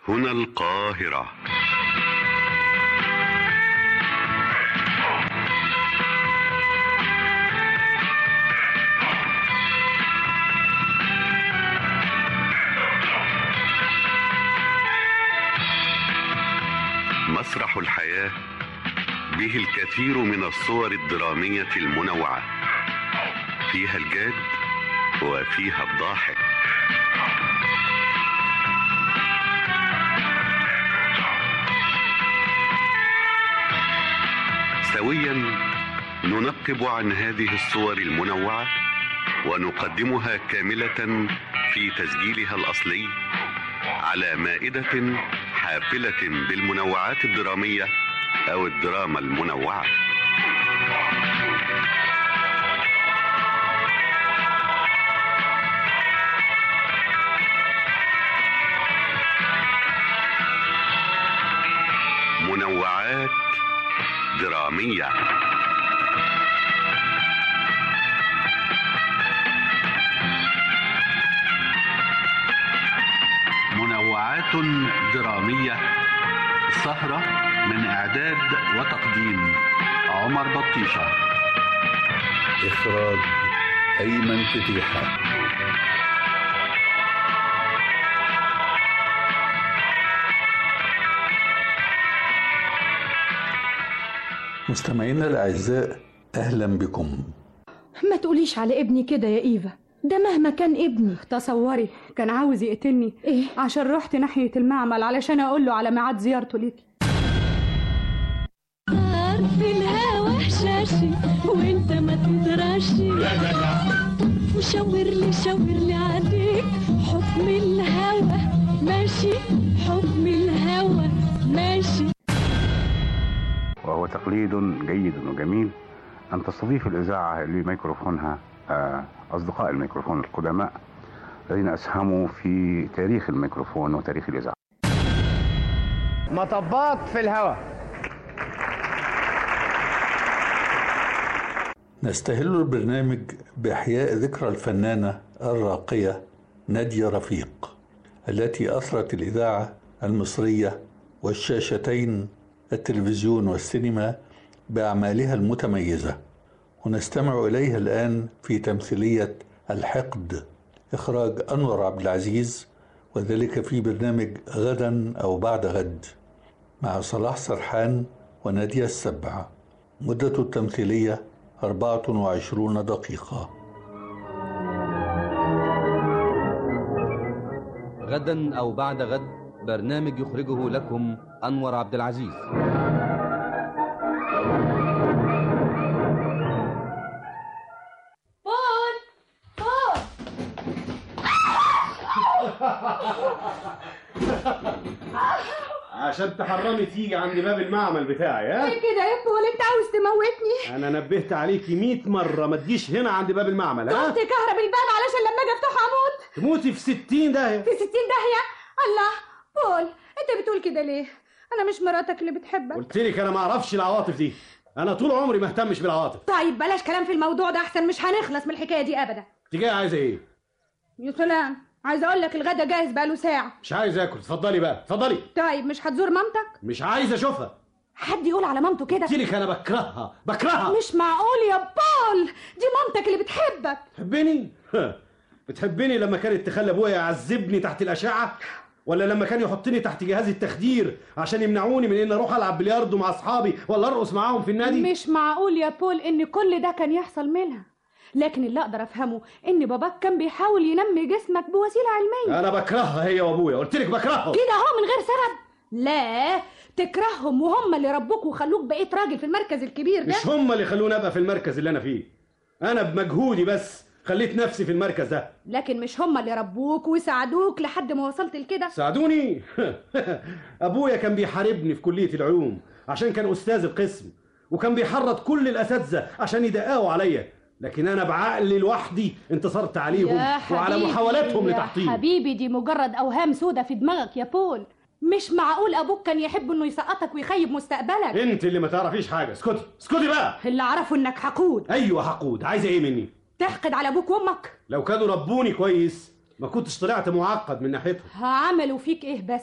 هنا القاهرة مسرح الحياة به الكثير من الصور الدرامية المنوعة فيها الجاد وفيها الضاحك سويا ننقب عن هذه الصور المنوعة ونقدمها كاملة في تسجيلها الأصلي على مائدة حافلة بالمنوعات الدرامية أو الدراما المنوعة منوعات درامية منوعات درامية سهرة من إعداد وتقديم عمر بطيشة إخراج أيمن فتيحة مستمعينا الأعزاء أهلا بكم ما تقوليش على ابني كده يا إيفا ده مهما كان ابني تصوري كان عاوز يقتلني إيه؟ عشان رحت ناحية المعمل علشان أقول له على ميعاد زيارته ليكي في الهوا حشاشي وانت ما تدراشي وشاور لي شاور لي عليك حكم الهوى ماشي حكم الهوى ماشي وهو تقليد جيد وجميل أن تستضيف الإذاعة لميكروفونها آه، أصدقاء الميكروفون القدماء الذين أسهموا في تاريخ الميكروفون وتاريخ الإذاعة مطبات في الهواء نستهل البرنامج بإحياء ذكرى الفنانة الراقية نادية رفيق التي أثرت الإذاعة المصرية والشاشتين التلفزيون والسينما بأعمالها المتميزة ونستمع إليها الآن في تمثيلية الحقد إخراج أنور عبد العزيز وذلك في برنامج غدا أو بعد غد مع صلاح سرحان ونادية السبع مدة التمثيلية 24 دقيقة غدا أو بعد غد برنامج يخرجه لكم أنور عبد العزيز بول بول عشان تحرمي تيجي عند باب المعمل بتاعي ها ايه كده يا بول انت عاوز تموتني انا نبهت عليكي 100 مره ما تجيش هنا عند باب المعمل ها قمت كهرب الباب علشان لما اجي افتحه اموت تموتي في 60 داهيه في ستين داهية الله بول انت بتقول كده ليه انا مش مراتك اللي بتحبك قلت لك انا ما اعرفش العواطف دي انا طول عمري ما اهتمش بالعواطف طيب بلاش كلام في الموضوع ده احسن مش هنخلص من الحكايه دي ابدا انت جايه عايزه ايه يا سلام عايزه اقول لك الغدا جاهز بقاله ساعه مش عايز اكل اتفضلي بقى اتفضلي طيب مش هتزور مامتك مش عايز اشوفها حد يقول على مامته كده قلت لك انا بكرهها بكرهها مش معقول يا بول دي مامتك اللي بتحبك بتحبني بتحبني لما كانت تخلي ابويا يعذبني تحت الاشعه ولا لما كان يحطني تحت جهاز التخدير عشان يمنعوني من ان اروح العب بلياردو مع اصحابي ولا ارقص معاهم في النادي مش معقول يا بول ان كل ده كان يحصل منها لكن اللي اقدر افهمه ان باباك كان بيحاول ينمي جسمك بوسيله علميه انا بكرهها هي وابويا قلت لك بكرههم كده اهو من غير سبب لا تكرههم وهم اللي ربوك وخلوك بقيت راجل في المركز الكبير ده مش هم اللي خلوني ابقى في المركز اللي انا فيه انا بمجهودي بس خليت نفسي في المركز ده لكن مش هم اللي ربوك وساعدوك لحد ما وصلت لكده ساعدوني ابويا كان بيحاربني في كليه العلوم عشان كان استاذ القسم وكان بيحرض كل الاساتذه عشان يدققوا عليا لكن انا بعقلي لوحدي انتصرت عليهم يا وعلى حبيبي، محاولاتهم يا لتحطيمي حبيبي دي مجرد اوهام سودة في دماغك يا بول مش معقول ابوك كان يحب انه يسقطك ويخيب مستقبلك انت اللي ما تعرفيش حاجه اسكتي اسكتي بقى اللي اعرفه انك حقود ايوه حقود عايزه ايه مني تحقد على ابوك وامك لو كانوا ربوني كويس ما كنتش طلعت معقد من ناحيتهم عملوا فيك ايه بس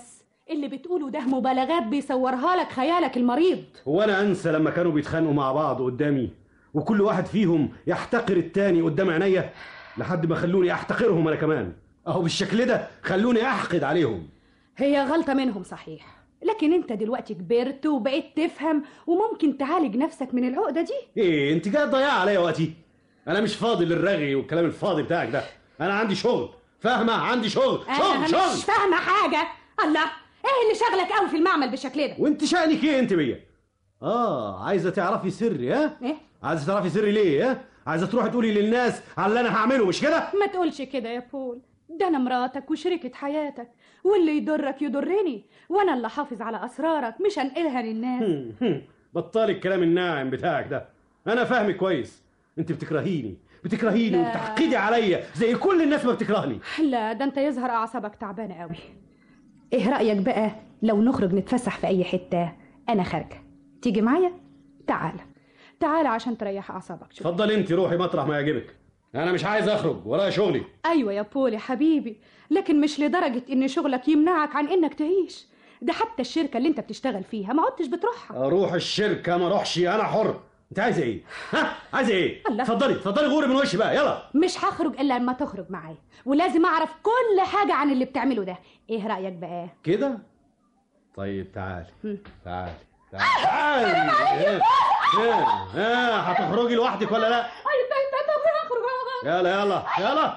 اللي بتقوله ده مبالغات بيصورها لك خيالك المريض هو انا انسى لما كانوا بيتخانقوا مع بعض قدامي وكل واحد فيهم يحتقر التاني قدام عينيا لحد ما خلوني احتقرهم انا كمان اهو بالشكل ده خلوني احقد عليهم هي غلطة منهم صحيح لكن انت دلوقتي كبرت وبقيت تفهم وممكن تعالج نفسك من العقدة دي ايه انت جاي تضيع عليا وقتي انا مش فاضي للرغي والكلام الفاضي بتاعك ده انا عندي شغل فاهمه عندي شغل انا شغل مش شغل فاهمة حاجة الله ايه اللي شغلك قوي في المعمل بالشكل ده وانت شأنك ايه انت بيا اه عايزه تعرفي سري ها ايه عايزه تعرفي سري ليه ها عايزه تروحي تقولي للناس على اللي انا هعمله مش كده ما تقولش كده يا بول ده انا مراتك وشريكة حياتك واللي يضرك يضرني وانا اللي حافظ على اسرارك مش هنقلها للناس بطلي الكلام الناعم بتاعك ده انا فاهمك كويس انت بتكرهيني بتكرهيني لا. وبتحقدي عليا زي كل الناس ما بتكرهني لا ده انت يظهر اعصابك تعبانة قوي ايه رأيك بقى لو نخرج نتفسح في اي حتة انا خارجة تيجي معايا تعال تعال عشان تريح اعصابك شوية اتفضل انت روحي مطرح ما يعجبك انا مش عايز اخرج ورايا شغلي ايوه يا بول يا حبيبي لكن مش لدرجة ان شغلك يمنعك عن انك تعيش ده حتى الشركة اللي انت بتشتغل فيها ما عدتش بتروحها اروح الشركه ما اروحش انا حر انت عايزه ايه ها عايزه ايه الله. اتفضلي اتفضلي غوري من وشي بقى يلا مش هخرج الا لما تخرج معايا ولازم اعرف كل حاجة عن اللي بتعمله ده ايه رأيك بقى كده طيب تعالي تعالي تعالي تعالي ها ها هتخرجي لوحدك ولا لا يلا يلا يلا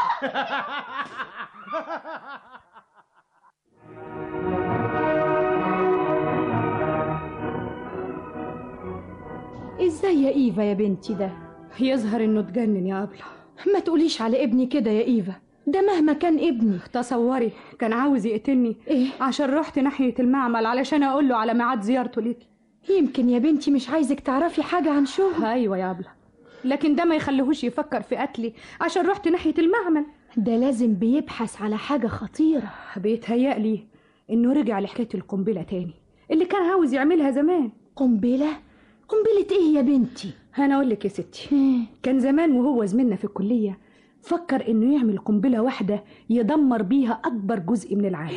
ازاي يا ايفا يا بنتي ده يظهر انه اتجنن يا ابله ما تقوليش على ابني كده يا ايفا ده مهما كان ابني تصوري كان عاوز يقتلني ايه عشان رحت ناحية المعمل علشان اقول له على ميعاد زيارته ليكي يمكن يا بنتي مش عايزك تعرفي حاجة عن شغل ايوه يا ابله لكن ده ما يخليهوش يفكر في قتلي عشان رحت ناحية المعمل ده لازم بيبحث على حاجة خطيرة بيتهيألي انه رجع لحكاية القنبلة تاني اللي كان عاوز يعملها زمان قنبلة قنبلة ايه يا بنتي انا اقول لك يا ستي كان زمان وهو زميلنا في الكلية فكر انه يعمل قنبلة واحدة يدمر بيها اكبر جزء من العالم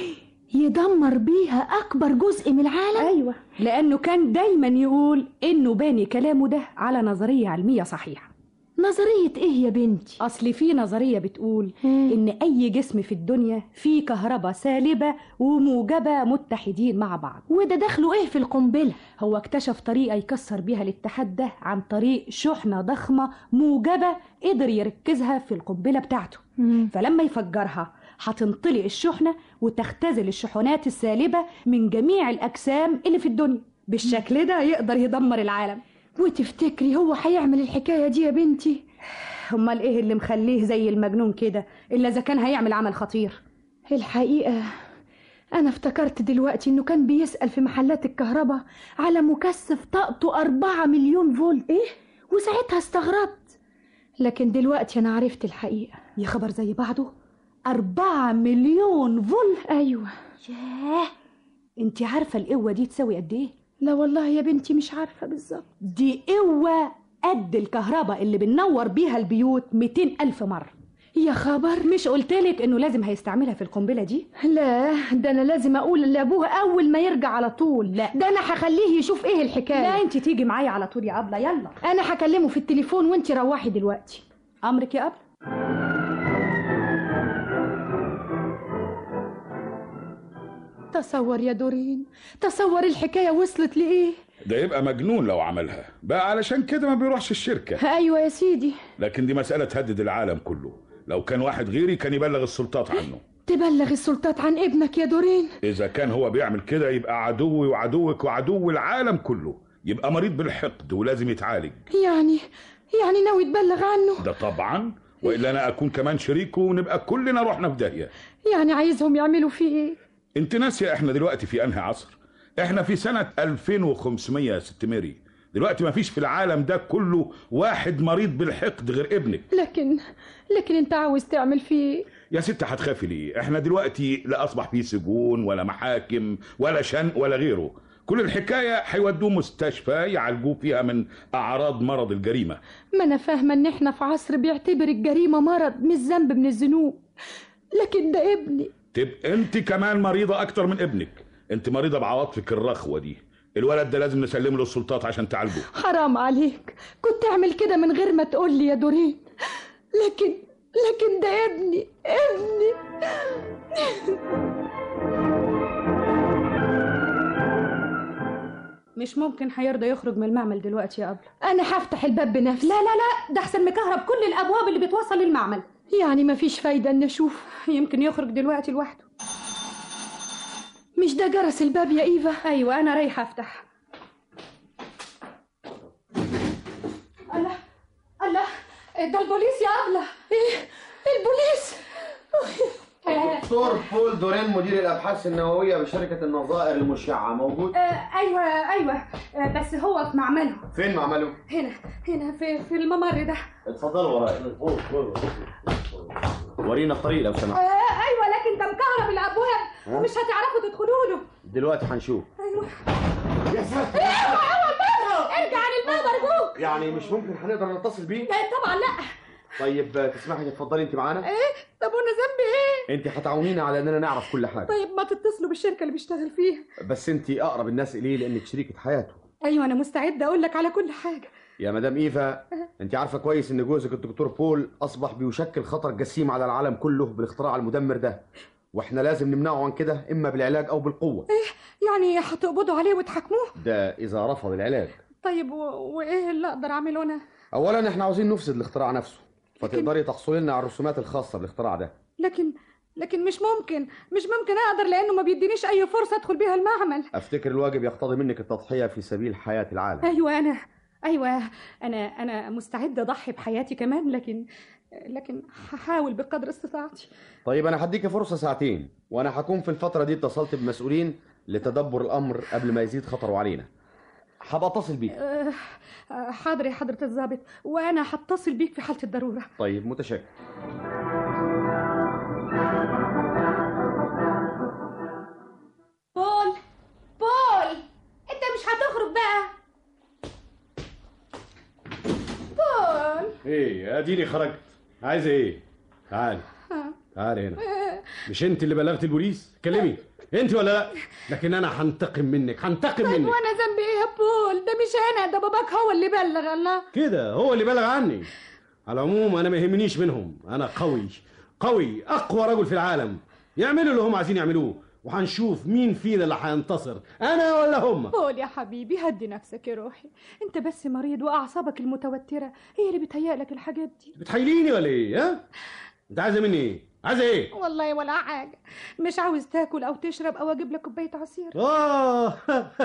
يدمر بيها اكبر جزء من العالم ايوه لانه كان دايما يقول انه باني كلامه ده على نظرية علمية صحيحة نظرية ايه يا بنتي اصل في نظرية بتقول ان اي جسم في الدنيا فيه كهرباء سالبة وموجبة متحدين مع بعض وده دخله ايه في القنبلة هو اكتشف طريقة يكسر بيها الاتحاد ده عن طريق شحنة ضخمة موجبة قدر يركزها في القنبلة بتاعته فلما يفجرها هتنطلق الشحنة وتختزل الشحنات السالبة من جميع الأجسام اللي في الدنيا بالشكل ده يقدر يدمر العالم وتفتكري هو هيعمل الحكاية دي يا بنتي امال ايه اللي مخليه زي المجنون كده الا اذا كان هيعمل عمل خطير الحقيقة أنا افتكرت دلوقتي إنه كان بيسأل في محلات الكهرباء على مكثف طاقته أربعة مليون فولت إيه؟ وساعتها استغربت لكن دلوقتي أنا عرفت الحقيقة يا خبر زي بعضه أربعة مليون فولت أيوة ياه انت عارفة القوة دي تساوي قد ايه؟ لا والله يا بنتي مش عارفة بالظبط دي قوة قد الكهرباء اللي بننور بيها البيوت 200 ألف مرة يا خبر مش قلتلك انه لازم هيستعملها في القنبلة دي لا ده أنا لازم أقول لأبوه أول ما يرجع على طول لا. ده أنا هخليه يشوف إيه الحكاية لا انت تيجي معايا على طول يا أبلة يلا أنا هكلمه في التليفون وأنت روحي دلوقتي أمرك يا أبلة تصور يا دورين تصور الحكاية وصلت لإيه ده يبقى مجنون لو عملها بقى علشان كده ما بيروحش الشركة أيوة يا سيدي لكن دي مسألة تهدد العالم كله لو كان واحد غيري كان يبلغ السلطات عنه تبلغ السلطات عن ابنك يا دورين إذا كان هو بيعمل كده يبقى عدوي وعدوك وعدو العالم كله يبقى مريض بالحقد ولازم يتعالج يعني يعني ناوي تبلغ عنه ده طبعا وإلا أنا أكون كمان شريكه ونبقى كلنا رحنا في داهية يعني عايزهم يعملوا فيه ايه انت ناسية احنا دلوقتي في انهي عصر احنا في سنة 2500 يا ست ميري دلوقتي ما فيش في العالم ده كله واحد مريض بالحقد غير ابنك لكن لكن انت عاوز تعمل فيه ايه يا ست هتخافي ليه احنا دلوقتي لا اصبح فيه سجون ولا محاكم ولا شنق ولا غيره كل الحكاية هيودوه مستشفى يعالجوه فيها من أعراض مرض الجريمة ما انا فاهمه ان احنا في عصر بيعتبر الجريمه مرض مش ذنب من الذنوب لكن ده ابني تبقى انت كمان مريضه اكتر من ابنك انت مريضه بعواطفك الرخوه دي الولد ده لازم نسلمه للسلطات عشان تعالجه حرام عليك كنت تعمل كده من غير ما تقول لي يا دورين لكن لكن ده ابني ابني مش ممكن هيرضى يخرج من المعمل دلوقتي يا أبلة انا هفتح الباب بنفسي لا لا لا ده احسن مكهرب كل الابواب اللي بتوصل للمعمل يعني مفيش فايدة ان اشوف يمكن يخرج دلوقتي لوحده مش ده جرس الباب يا ايفا ايوه انا رايحه افتح الله الله ده البوليس يا ابله ايه البوليس دكتور بول دورين مدير الابحاث النوويه بشركه النظائر المشعه موجود آه ايوه ايوه آه بس هو في معمله فين معمله هنا هنا في في الممر ده اتفضلوا ورايا ورينا الطريق لو آه سمحت ايوه لكن ده مكهرب الابواب ها؟ ومش هتعرفوا تدخلوا له دلوقتي هنشوف ايوه يا ساتر اوعى الباب ارجع عن الباب ارجوك يعني مش ممكن هنقدر نتصل بيه آه طبعا لا طيب تسمحي تتفضلي انت معانا ايه طب وانا ذنبي ايه انت هتعاونينا على اننا نعرف كل حاجه طيب ما تتصلوا بالشركه اللي بيشتغل فيها بس انت اقرب الناس اليه لانك شريكه حياته ايوه انا مستعده اقول لك على كل حاجه يا مدام ايفا انت عارفه كويس ان جوزك الدكتور بول اصبح بيشكل خطر جسيم على العالم كله بالاختراع المدمر ده واحنا لازم نمنعه عن كده اما بالعلاج او بالقوه يعني هتقبضوا عليه وتحاكموه ده اذا رفض العلاج طيب و... وايه اللي اقدر اعمله انا اولا احنا عاوزين نفسد الاختراع نفسه فتقدري تحصلي لنا على الرسومات الخاصه بالاختراع ده لكن لكن مش ممكن مش ممكن اقدر لانه ما بيدينيش اي فرصه ادخل بيها المعمل افتكر الواجب يقتضي منك التضحيه في سبيل حياه العالم ايوه انا ايوه انا انا مستعده اضحي بحياتي كمان لكن لكن هحاول بقدر استطاعتي طيب انا هديك فرصه ساعتين وانا هكون في الفتره دي اتصلت بمسؤولين لتدبر الامر قبل ما يزيد خطره علينا هبقى اتصل بيك أه، أه، حاضر يا حضره الضابط وانا هتصل بيك في حاله الضروره طيب متشكر بول بول انت مش هتخرج بقى بول ايه اديني خرجت عايزه ايه تعالي تعالي هنا مش انت اللي بلغت البوليس كلمي انت ولا لا لكن انا هنتقم منك هنتقم طيب منك وانا ذنبي ايه يا بول ده مش انا ده باباك هو اللي بلغ الله كده هو اللي بلغ عني على العموم انا ما يهمنيش منهم انا قوي قوي اقوى رجل في العالم يعملوا اللي هم عايزين يعملوه وهنشوف مين فينا اللي هينتصر انا ولا هم بول يا حبيبي هدي نفسك يا روحي انت بس مريض واعصابك المتوتره هي اللي بتهيألك الحاجات دي بتحايليني ولا ايه ها انت عايزه مني ايه عايزه ايه والله ولا حاجه مش عاوز تاكل او تشرب او اجيب لك كوبايه عصير اه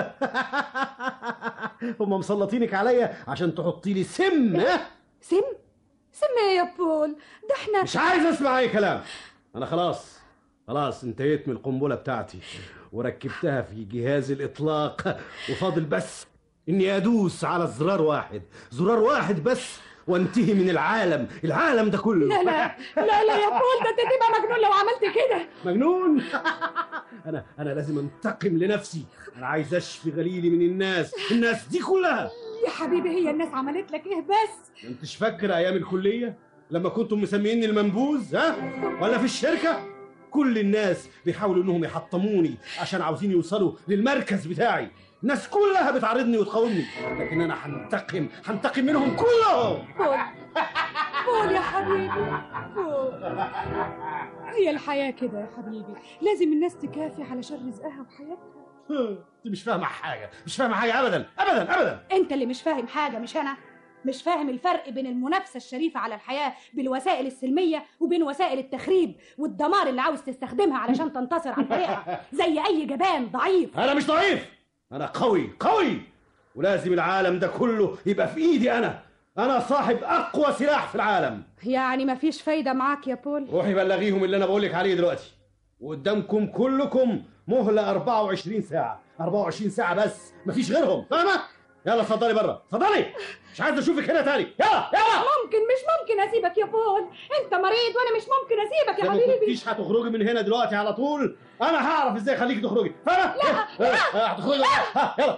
هم مسلطينك عليا عشان تحطي لي سم ها سم سم ايه يا بول ده احنا مش عايز اسمع اي كلام انا خلاص خلاص انتهيت من القنبله بتاعتي وركبتها في جهاز الاطلاق وفاضل بس اني ادوس على زرار واحد زرار واحد بس وانتهي من العالم العالم ده كله لا لا لا لا يا بول ده انت تبقى مجنون لو عملت كده مجنون انا انا لازم انتقم لنفسي انا عايز اشفي غليلي من الناس الناس دي كلها يا حبيبي هي الناس عملت لك ايه بس ما انتش فاكر ايام الكليه لما كنتم مسميني المنبوذ ها ولا في الشركه كل الناس بيحاولوا انهم يحطموني عشان عاوزين يوصلوا للمركز بتاعي الناس كلها بتعارضني وتقاومني لكن انا هنتقم هنتقم منهم كلهم بول بول يا حبيبي بول هي الحياة كده يا حبيبي لازم الناس تكافح علشان رزقها وحياتها انت مش فاهمه حاجه مش فاهمه حاجه ابدا ابدا ابدا انت اللي مش فاهم حاجة مش انا مش فاهم الفرق بين المنافسة الشريفة على الحياة بالوسائل السلمية وبين وسائل التخريب والدمار اللي عاوز تستخدمها علشان تنتصر عن طريقها زي أي جبان ضعيف انا مش ضعيف انا قوي قوي ولازم العالم ده كله يبقى في ايدي انا انا صاحب اقوى سلاح في العالم يعني مفيش فايدة معاك يا بول روحي بلغيهم اللي انا بقولك عليه دلوقتي وقدامكم كلكم مهلة 24 ساعة 24 ساعة بس مفيش غيرهم فاهمة؟ يلا اتفضلي بره اتفضلي مش عايز اشوفك هنا تاني يلا يلا ممكن مش ممكن أسيبك يا بول أنت مريض وأنا مش ممكن أسيبك يا لو ما حبيبي كنتيش هتخرجي من هنا دلوقتي على طول انا هعرف ازاي اخليكي تخرجي فاهمة؟ لا لا هتخرجي ها، يلا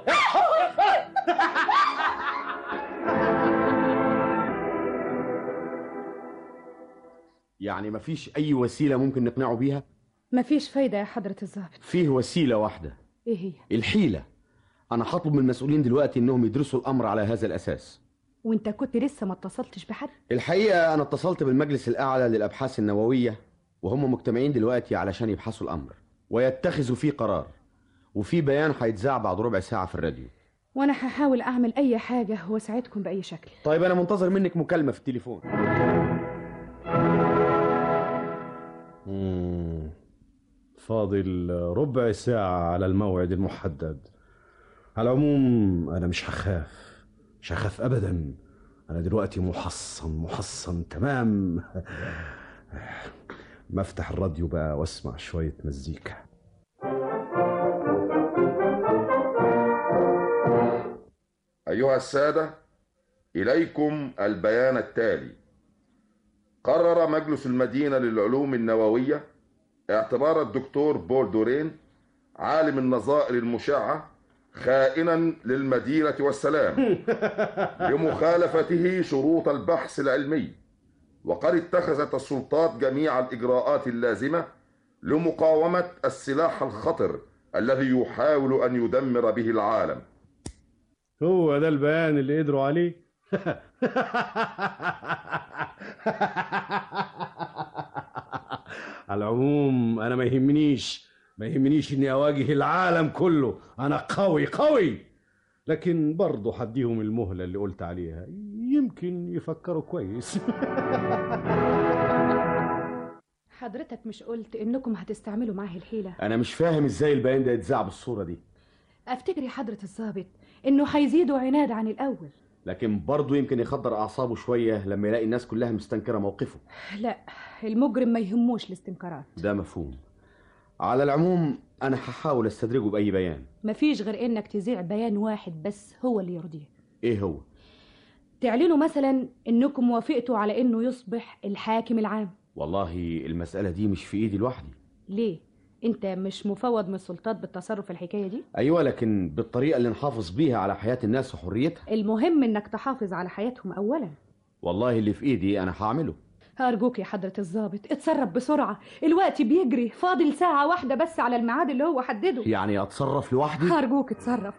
يلا يعني مفيش اي وسيله ممكن نقنعه بيها مفيش فايدة يا حضرة الضابط فيه وسيله واحده ايه هي الحيله انا هطلب من المسؤولين دلوقتي انهم يدرسوا الامر على هذا الاساس وانت كنت لسه ما اتصلتش بحد الحقيقه انا اتصلت بالمجلس الاعلى للابحاث النوويه وهم مجتمعين دلوقتي علشان يبحثوا الامر ويتخذوا فيه قرار وفي بيان هيتذاع بعد ربع ساعه في الراديو وانا هحاول اعمل اي حاجة واساعدكم باي شكل طيب انا منتظر منك مكالمه في التليفون مم. فاضل ربع ساعة على الموعد المحدد على العموم أنا مش هخاف مش هخاف أبدا أنا دلوقتي محصن محصن تمام ما افتح الراديو بقى واسمع شوية مزيكا أيها السادة إليكم البيان التالي قرر مجلس المدينة للعلوم النووية اعتبار الدكتور بول دورين عالم النظائر المشعة خائنا للمدينة والسلام لمخالفته شروط البحث العلمي وقد اتخذت السلطات جميع الإجراءات اللازمة لمقاومة السلاح الخطر الذي يحاول أن يدمر به العالم هو ده البيان اللي قدروا عليه على العموم انا ما يهمنيش ما يهمنيش اني اواجه العالم كله انا قوي قوي لكن برضه هديهم المهلة اللي قلت عليها يمكن يفكروا كويس حضرتك مش قلت انكم هتستعملوا معاه الحيلة انا مش فاهم ازاي البيان ده يتذاع بالصوره دي افتكر يا حضرة الضابط انه هيزيدوا عناد عن الاول لكن برضه يمكن يخدر اعصابه شويه لما يلاقي الناس كلها مستنكره موقفه لا المجرم ما يهموش الاستنكارات ده مفهوم على العموم انا هحاول استدرجه باي بيان مفيش غير انك تذيع بيان واحد بس هو اللي يرضيه ايه هو تعلنوا مثلا انكم وافقتوا على انه يصبح الحاكم العام والله المساله دي مش في ايدي لوحدي ليه انت مش مفوض من السلطات بالتصرف في الحكايه دي ايوه لكن بالطريقه اللي نحافظ بيها على حياه الناس وحريتها المهم انك تحافظ على حياتهم اولا والله اللي في ايدي انا هعمله أرجوك يا حضرة الضابط اتصرف بسرعة الوقت بيجري فاضل ساعة واحدة بس على الميعاد اللي هو حدده يعني اتصرف لوحدي أرجوك اتصرف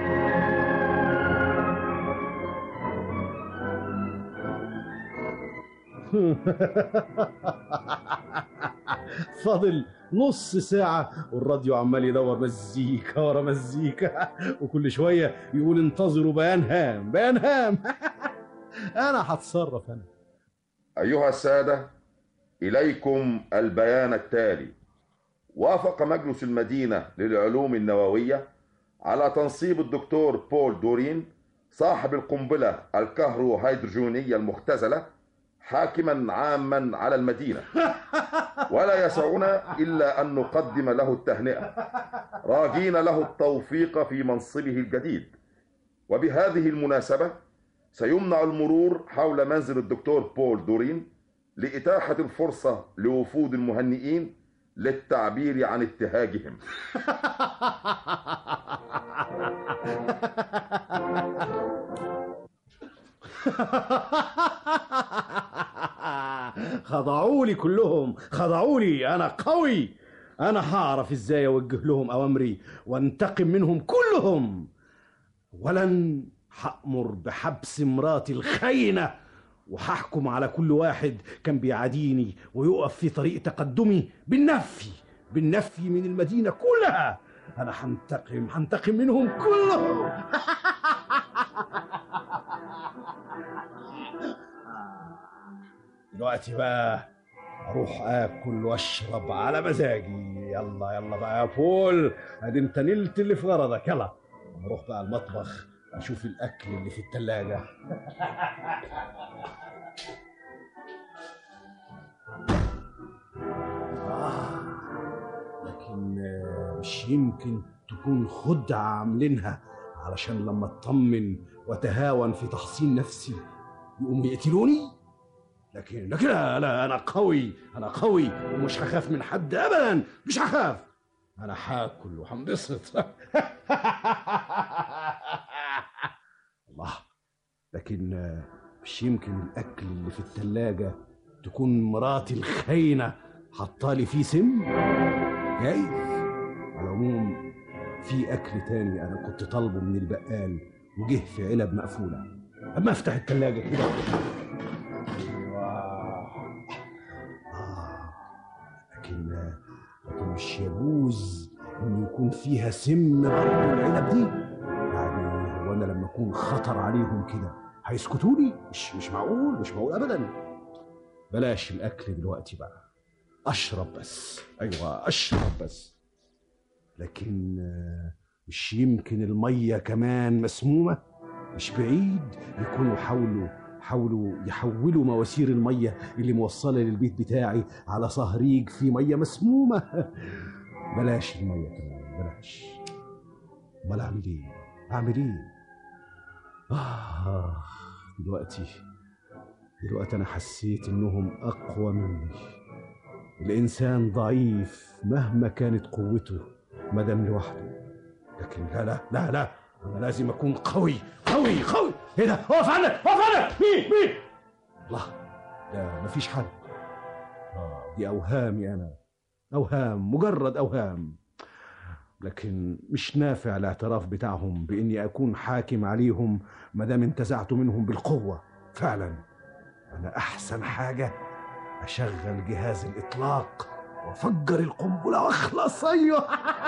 فاضل نص ساعة والراديو عمال يدور مزيكا ورا مزيكا وكل شوية يقول انتظروا بيان هام بيان هام أنا هتصرف أنا أيها السادة إليكم البيان التالي وافق مجلس المدينة للعلوم النووية على تنصيب الدكتور بول دورين صاحب القنبلة الكهروهيدروجينية المختزلة حاكما عاما على المدينة ولا يسعنا إلا أن نقدم له التهنئة راجين له التوفيق في منصبه الجديد وبهذه المناسبة سيمنع المرور حول منزل الدكتور بول دورين لإتاحة الفرصة لوفود المهنئين للتعبير عن ابتهاجهم خضعوا لي كلهم خضعوا لي انا قوي انا هعرف ازاي اوجه لهم اوامري وانتقم منهم كلهم ولن هامر بحبس مراتي الخاينه وهحكم على كل واحد كان بيعاديني ويقف في طريق تقدمي بالنفي بالنفي من المدينه كلها انا هنتقم هنتقم منهم كلهم دلوقتي بقى اروح اكل واشرب على مزاجي يلا يلا بقى يا بول ادي انت نلت اللي في غرضك يلا نروح بقى المطبخ اشوف الاكل اللي في التلاجة آه لكن آه، مش يمكن تكون خدعة عاملينها علشان لما اطمن واتهاون في تحصين نفسي يقوموا يقتلوني لكن لكن لا, لا انا قوي انا قوي ومش هخاف من حد ابدا مش هخاف انا هاكل وهنبسط الله لكن آه، مش يمكن الاكل اللي في التلاجة تكون مراتي الخاينة حطالي فيه سم جايز على العموم في اكل تاني انا كنت طالبه من البقال وجه في علب مقفوله اما افتح التلاجة كده آه. لكن لكن مش يجوز ان يكون فيها سم برضه العلب دي يعني هو انا لما اكون خطر عليهم كده هيسكتوا لي مش مش معقول مش معقول ابدا بلاش الاكل دلوقتي بقى اشرب بس ايوه اشرب بس لكن آه، مش يمكن الميه كمان مسمومه مش بعيد يكونوا حاولوا حاولوا يحولوا مواسير الميه اللي موصله للبيت بتاعي على صهريج في ميه مسمومه بلاش الميه كمان بلاش امال اعمل ايه اعمل ايه آه دلوقتي دلوقتي أنا حسيت إنهم أقوى مني الإنسان ضعيف مهما كانت قوته مادام لوحده لكن لا لا لا لا أنا لازم أكون قوي قوي قوي إيه ده؟ أقف عنك أقف عنك مين مين؟ الله لا مفيش حل آه دي أوهامي أنا أوهام مجرد أوهام لكن مش نافع الاعتراف بتاعهم باني اكون حاكم عليهم ما دام انتزعت منهم بالقوه فعلا انا احسن حاجه اشغل جهاز الاطلاق وافجر القنبله واخلص ايوه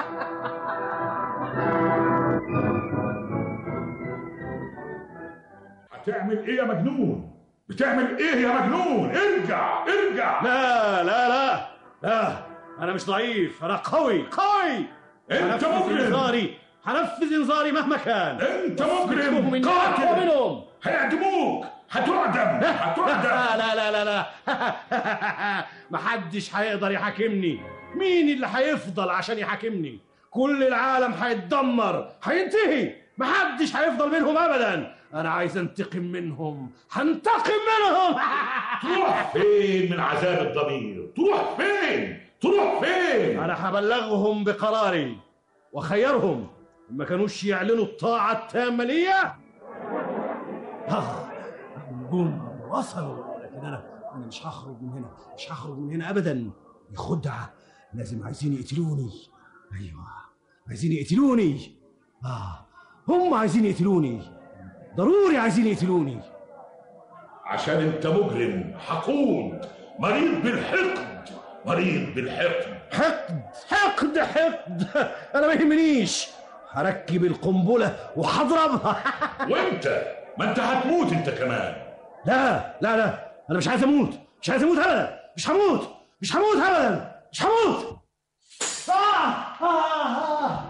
هتعمل ايه يا مجنون بتعمل ايه يا مجنون ارجع ارجع لا لا لا لا انا مش ضعيف انا قوي قوي انت هنفذ مجرم انذاري هنفذ انذاري مهما كان انت وأثبتهم مجرم إني أقوى قاتل منهم هيعدموك هتعدم هتعدم لا لا لا لا لا محدش هيقدر يحاكمني مين اللي هيفضل عشان يحاكمني كل العالم هيتدمر هينتهي محدش هيفضل منهم ابدا انا عايز انتقم منهم هنتقم منهم تروح فين من عذاب الضمير تروح فين تروح فين انا هبلغهم بقراري وخيرهم ما كانوش يعلنوا الطاعة التامة ليا آه، جم وصلوا لكن انا انا مش هخرج من هنا مش هخرج من هنا ابدا دي خدعة لازم عايزين يقتلوني ايوه عايزين يقتلوني اه هم عايزين يقتلوني ضروري عايزين يقتلوني عشان انت مجرم حقود مريض بالحقد مريض بالحقد حقد حقد حقد انا ما يهمنيش هركب القنبلة وهضربها وانت ما انت هتموت انت كمان لا لا لا انا مش عايز اموت مش عايز اموت ابدا مش هموت مش هموت ابدا مش هموت آه آه آه.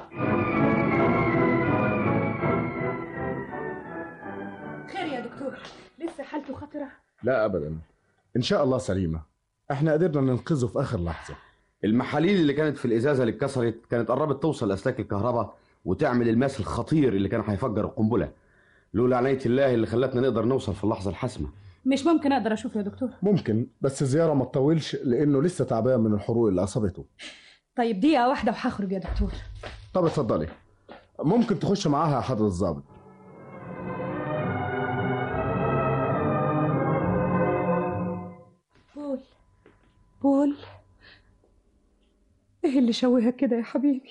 خير يا دكتور لسه حالته خطرة لا ابدا ان شاء الله سليمه احنا قدرنا ننقذه في اخر لحظه المحاليل اللي كانت في الازازه اللي اتكسرت كانت قربت توصل لاسلاك الكهرباء وتعمل الماس الخطير اللي كان هيفجر القنبله لولا عنايه الله اللي خلتنا نقدر نوصل في اللحظه الحاسمه مش ممكن اقدر اشوف يا دكتور ممكن بس الزياره ما تطولش لانه لسه تعبان من الحروق اللي اصابته طيب دقيقة واحدة وهخرج يا دكتور طب اتفضلي ممكن تخش معاها يا حضره الضابط بول بول ايه اللي شوهك كده يا حبيبي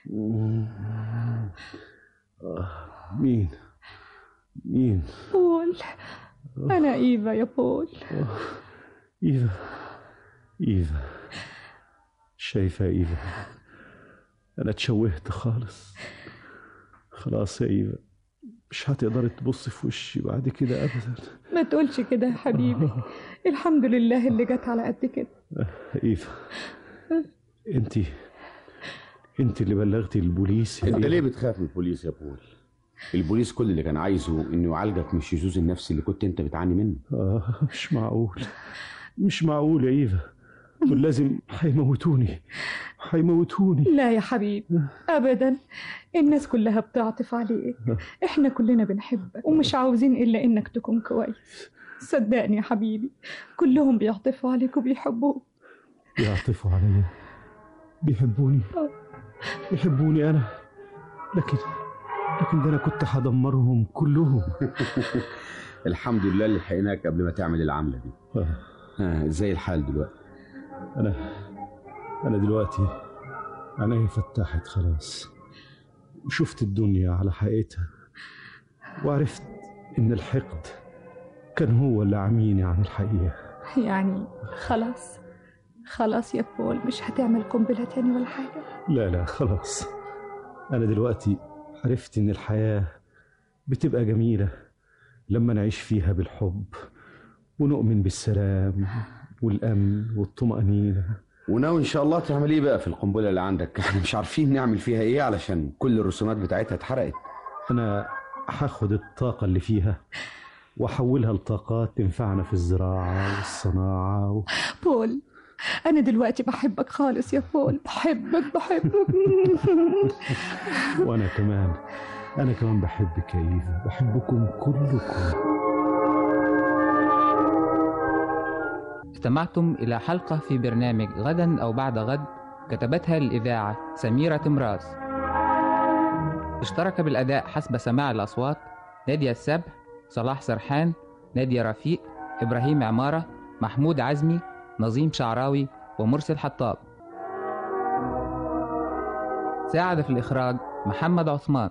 مين مين بول انا ايفا يا بول ايفا ايفا شايفة ايفا انا اتشوهت خالص خلاص يا ايفا مش هتقدر تبص في وشي بعد كده ابدا ما تقولش كده يا حبيبي الحمد لله اللي جت على قد كده ايفا انت انت اللي بلغتي البوليس يا انت إيفا. ليه بتخاف من البوليس يا بول البوليس كل اللي كان عايزه انه يعالجك من الشذوذ النفسي اللي كنت انت بتعاني منه آه مش معقول مش معقول يا ايفا دول لازم هيموتوني هيموتوني لا يا حبيبي ابدا الناس كلها بتعطف عليك احنا كلنا بنحبك ومش عاوزين الا انك تكون كويس صدقني يا حبيبي كلهم بيعطفوا عليك وبيحبوك بيعطفوا عليا بيحبوني بيحبوني انا لكن لكن ده انا كنت هدمرهم كلهم الحمد لله اللي لحقناك قبل ما تعمل العمله دي آه. ها ازاي الحال دلوقتي انا أنا دلوقتي عيني فتحت خلاص وشفت الدنيا على حقيقتها وعرفت إن الحقد كان هو اللي عميني عن الحقيقة يعني خلاص خلاص يا بول مش هتعمل قنبلة تاني ولا حاجة لا لا خلاص أنا دلوقتي عرفت إن الحياة بتبقى جميلة لما نعيش فيها بالحب ونؤمن بالسلام والأمن والطمأنينة وناوي ان شاء الله تعمل ايه بقى في القنبله اللي عندك احنا مش عارفين نعمل فيها ايه علشان كل الرسومات بتاعتها اتحرقت أنا هاخد الطاقة اللي فيها وأحولها لطاقات تنفعنا في الزراعة والصناعة و... بول أنا دلوقتي بحبك خالص يا بول بحبك بحبك وأنا كمان أنا كمان بحبك يا إيفا بحبكم كلكم استمعتم إلى حلقة في برنامج غدا أو بعد غد كتبتها الإذاعة سميرة تمراز اشترك بالأداء حسب سماع الأصوات نادية السبع صلاح سرحان نادية رفيق إبراهيم عمارة محمود عزمي نظيم شعراوي ومرسل حطاب ساعد في الإخراج محمد عثمان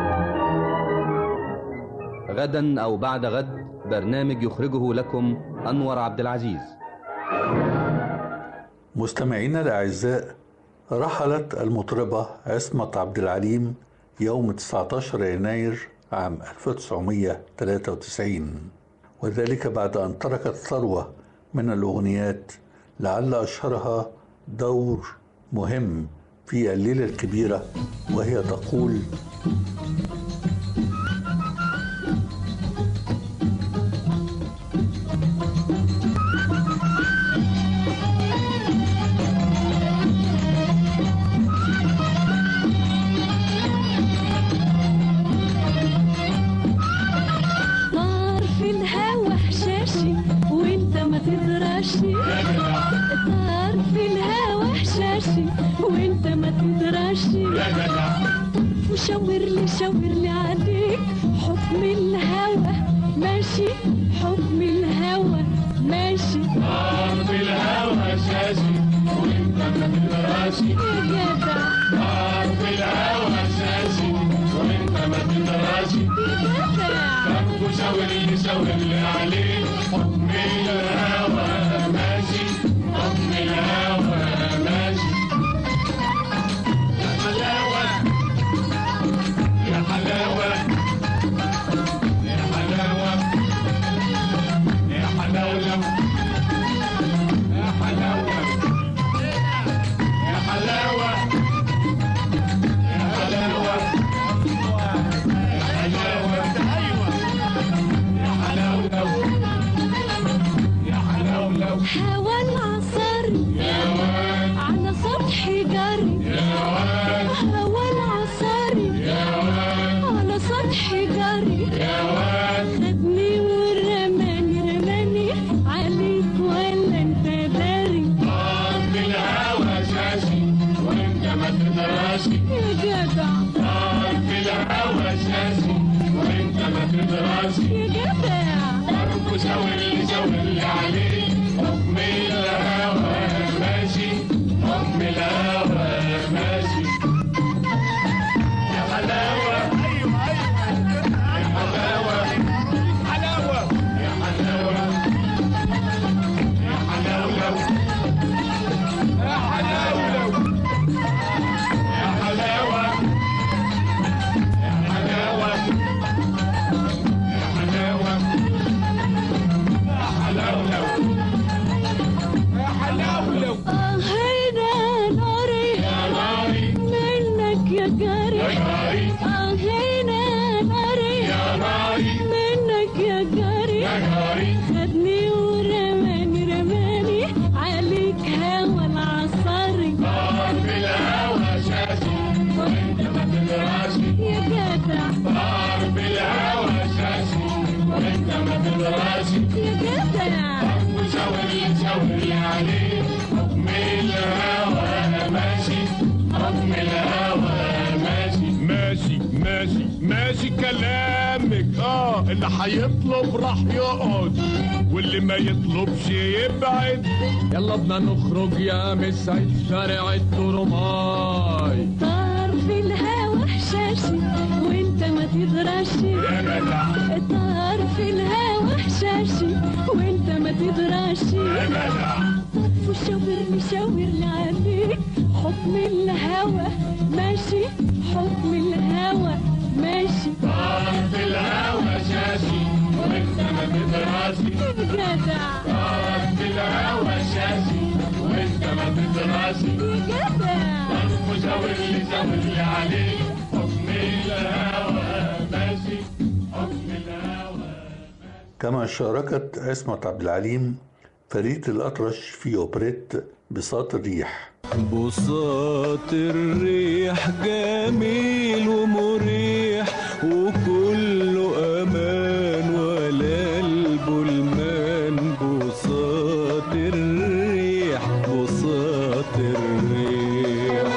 غدا أو بعد غد برنامج يخرجه لكم أنور عبد العزيز مستمعينا الأعزاء رحلت المطربة عصمت عبد العليم يوم 19 يناير عام 1993 وذلك بعد أن تركت ثروة من الأغنيات لعل أشهرها دور مهم في الليلة الكبيرة وهي تقول طار في الهوا حشاشي وانت ما تدراشي طار في الهوا حشاشي وانت ما تدراشي وشاور لي شاور لي عليك حكم الهوى ماشي حكم الهوى ماشي طار في الهوى شاشي وانت ما تدراشي يا جدع طار في الهوى شاشي وانت ما تدراشي طب وشاور لي شاور لي عليك حكم الهوى ماشي حكم الهوى ماشي يا حلاوة يا حلاوة يا حلاوة يا حلاوة يا حلاوة يا حلاوة يا حلاوة يا حلاوة يا حلاوة يا حلاوة هوا العصاري على سطح جري هوا العصاري على سطح جري خدني ورماني رماني عليك ولا انت داري طار في الهوى شاشي وانت ما تدراشي يا جدع طار في الهوى شاشي وانت ما تدراشي يا جدع ضرب شاور لي شاور لي عليك حكم الهوى ماشي حكم الهوى ماشي يا حلاوة يا حلاوة حلاوة يا حلاوة يا حلاوة يا حلاوة يا حلاوة يا حلاوة يا حلاوة يا حلاوة يا حلاوة اه هيدا ناري يا ناري منك يا جاري يا جاري اه هيدا ناري يا ناري منك يا جاري يا جاري خدني ورماني رماني عليك هوا العصاري طار في الهوى شاشي وانت ما تدراشي يا جدع طار في الهوى شاشي وانت ما تدراشي يا جدع وشاور لي شاور لي عليه حكم الهوى ماشي حكم الهوى ماشي ماشي ماشي ماشي ماشي كلامك اه اللي هيطلب راح يقعد واللي ما يطلبش يبعد يلا بدنا نخرج يا مسعد شارع الترماي طار في الهوا حشاشي وانت ما تدراشي يا جدع طار في الهوا حشاشي وانت ما تدراشي يا جدع طف وشاورني شاورني عليك حكم الهوى ماشي حكم الهوى ماشي طار في الهوا شاشي وانت ما تدراسي جدع طار في الهوا شاشي وانت ما تدراسي جدع طف شاور لي شاور لي عليك حكم الهوى ماشي حكم الهوى كما شاركت عصمت عبد العليم فريد الأطرش في أوبريت بساط الريح بساط الريح جميل ومريح وكله امان ولا البلمان بساط الريح بساط الريح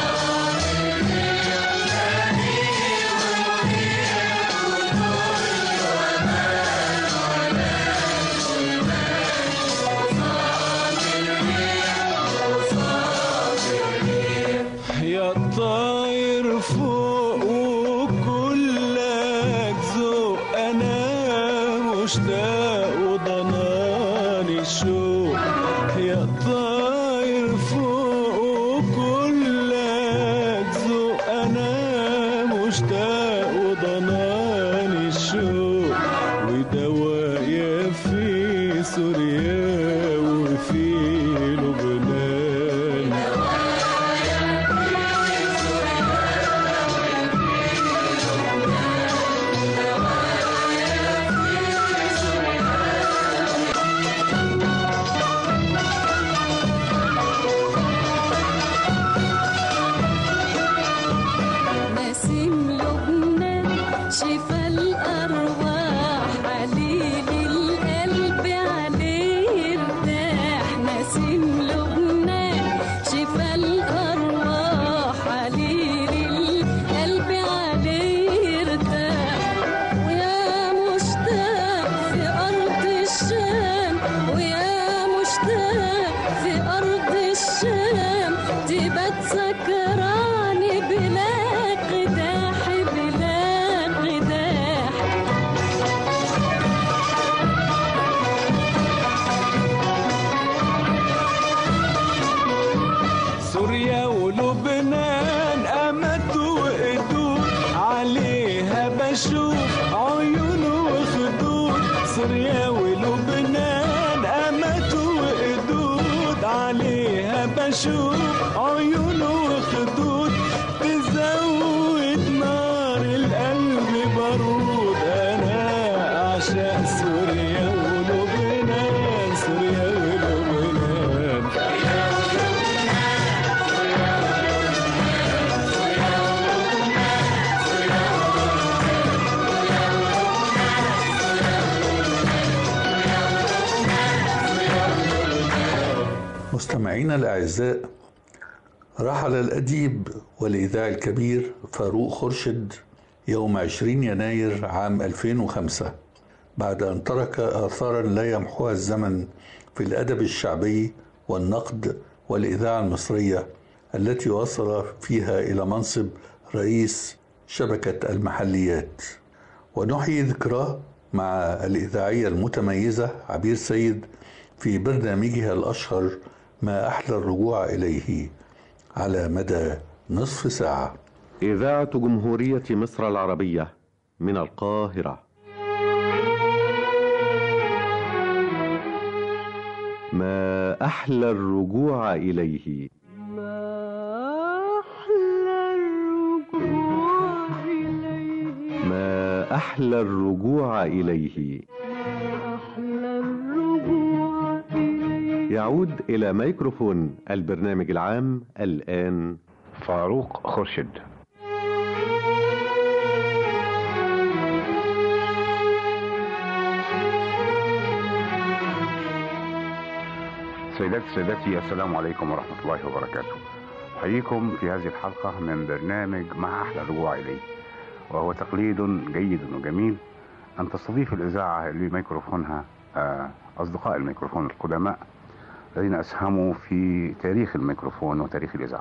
يا طاير فوق وكلك ذوق انا مشتاق وضناني الشوق يا طاير فوق وكلك ذوق انا مشتاق وضناني الشوق ودوايا في سوريا وفي لبنان نسيم لبنان شفا الأرواح عليل القلب عليه ارتاح نسيم لبنان شفا الأرواح عليل القلب عليه ارتاح ويا مشتاق في أرض الشام ويا مشتاق في أرض الشام تبات سكراني بلا قداح بلا قداح سوريا ولبنان أمد وقدود عليها بشوف عيون وخدود سوريا ولبنان أمد وقدود عليها بشوف عيون وخدود تزود نار القلب بارود أنا أعشق سوريا ولبنان سوريا ولبنان مستمعينا الأعزاء رحل الأديب والإذاعي الكبير فاروق خرشد يوم 20 يناير عام 2005 بعد أن ترك آثارا لا يمحوها الزمن في الأدب الشعبي والنقد والإذاعة المصرية التي وصل فيها إلى منصب رئيس شبكة المحليات ونحيي ذكراه مع الإذاعية المتميزة عبير سيد في برنامجها الأشهر ما أحلى الرجوع إليه على مدى نصف ساعة إذاعة جمهورية مصر العربية من القاهرة ما أحلى الرجوع إليه ما أحلى الرجوع إليه يعود إلى ميكروفون البرنامج العام الآن فاروق خرشد سيداتي سادتي السلام عليكم ورحمة الله وبركاته أحييكم في هذه الحلقة من برنامج مع أحلى الرجوع إليه وهو تقليد جيد وجميل أن تستضيف الإذاعة اللي ميكروفونها آه، أصدقاء الميكروفون القدماء الذين أسهموا في تاريخ الميكروفون وتاريخ الإذاعة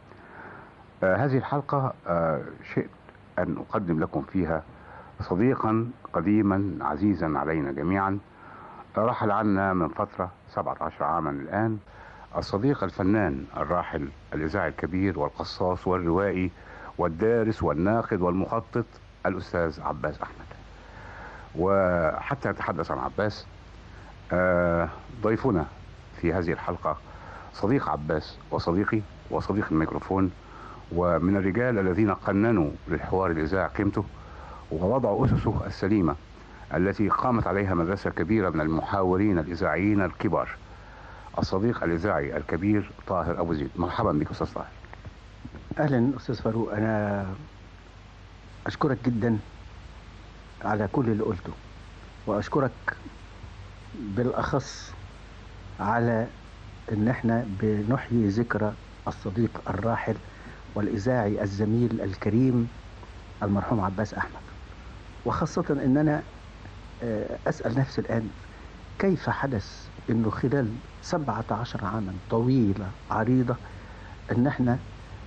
آه، هذه الحلقة آه، شئت أن أقدم لكم فيها صديقا قديما عزيزا علينا جميعا رحل عنا من فترة 17 عاما الآن الصديق الفنان الراحل الإذاعي الكبير والقصاص والروائي والدارس والناقد والمخطط الأستاذ عباس أحمد وحتى نتحدث عن عباس آه، ضيفنا في هذه الحلقة صديق عباس وصديقي وصديق الميكروفون ومن الرجال الذين قننوا للحوار الإذاعي قيمته ووضعوا أسسه السليمة التي قامت عليها مدرسة كبيرة من المحاورين الإذاعيين الكبار الصديق الإذاعي الكبير طاهر أبو زيد مرحبا بك أستاذ طاهر اهلا استاذ فاروق انا اشكرك جدا على كل اللي قلته واشكرك بالاخص على ان احنا بنحيي ذكرى الصديق الراحل والاذاعي الزميل الكريم المرحوم عباس احمد وخاصه ان انا آه، اسال نفسي الان كيف حدث انه خلال 17 عاما طويله عريضه ان احنا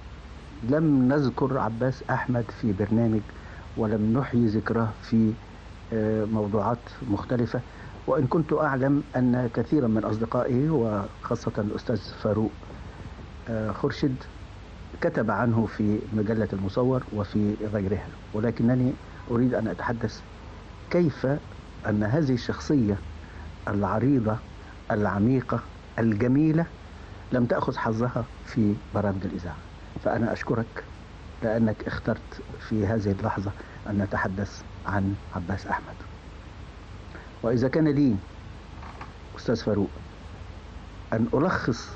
لم نذكر عباس احمد في برنامج ولم نحيي ذكراه في آه، موضوعات مختلفه وان كنت اعلم ان كثيرا من اصدقائي وخاصه الاستاذ فاروق آه، خرشد كتب عنه في مجله المصور وفي غيرها ولكنني اريد ان اتحدث كيف ان هذه الشخصيه العريضه العميقه الجميله لم تاخذ حظها في برامج الاذاعه فأنا أشكرك لأنك اخترت في هذه اللحظة أن نتحدث عن عباس أحمد وإذا كان لي أستاذ فاروق أن ألخص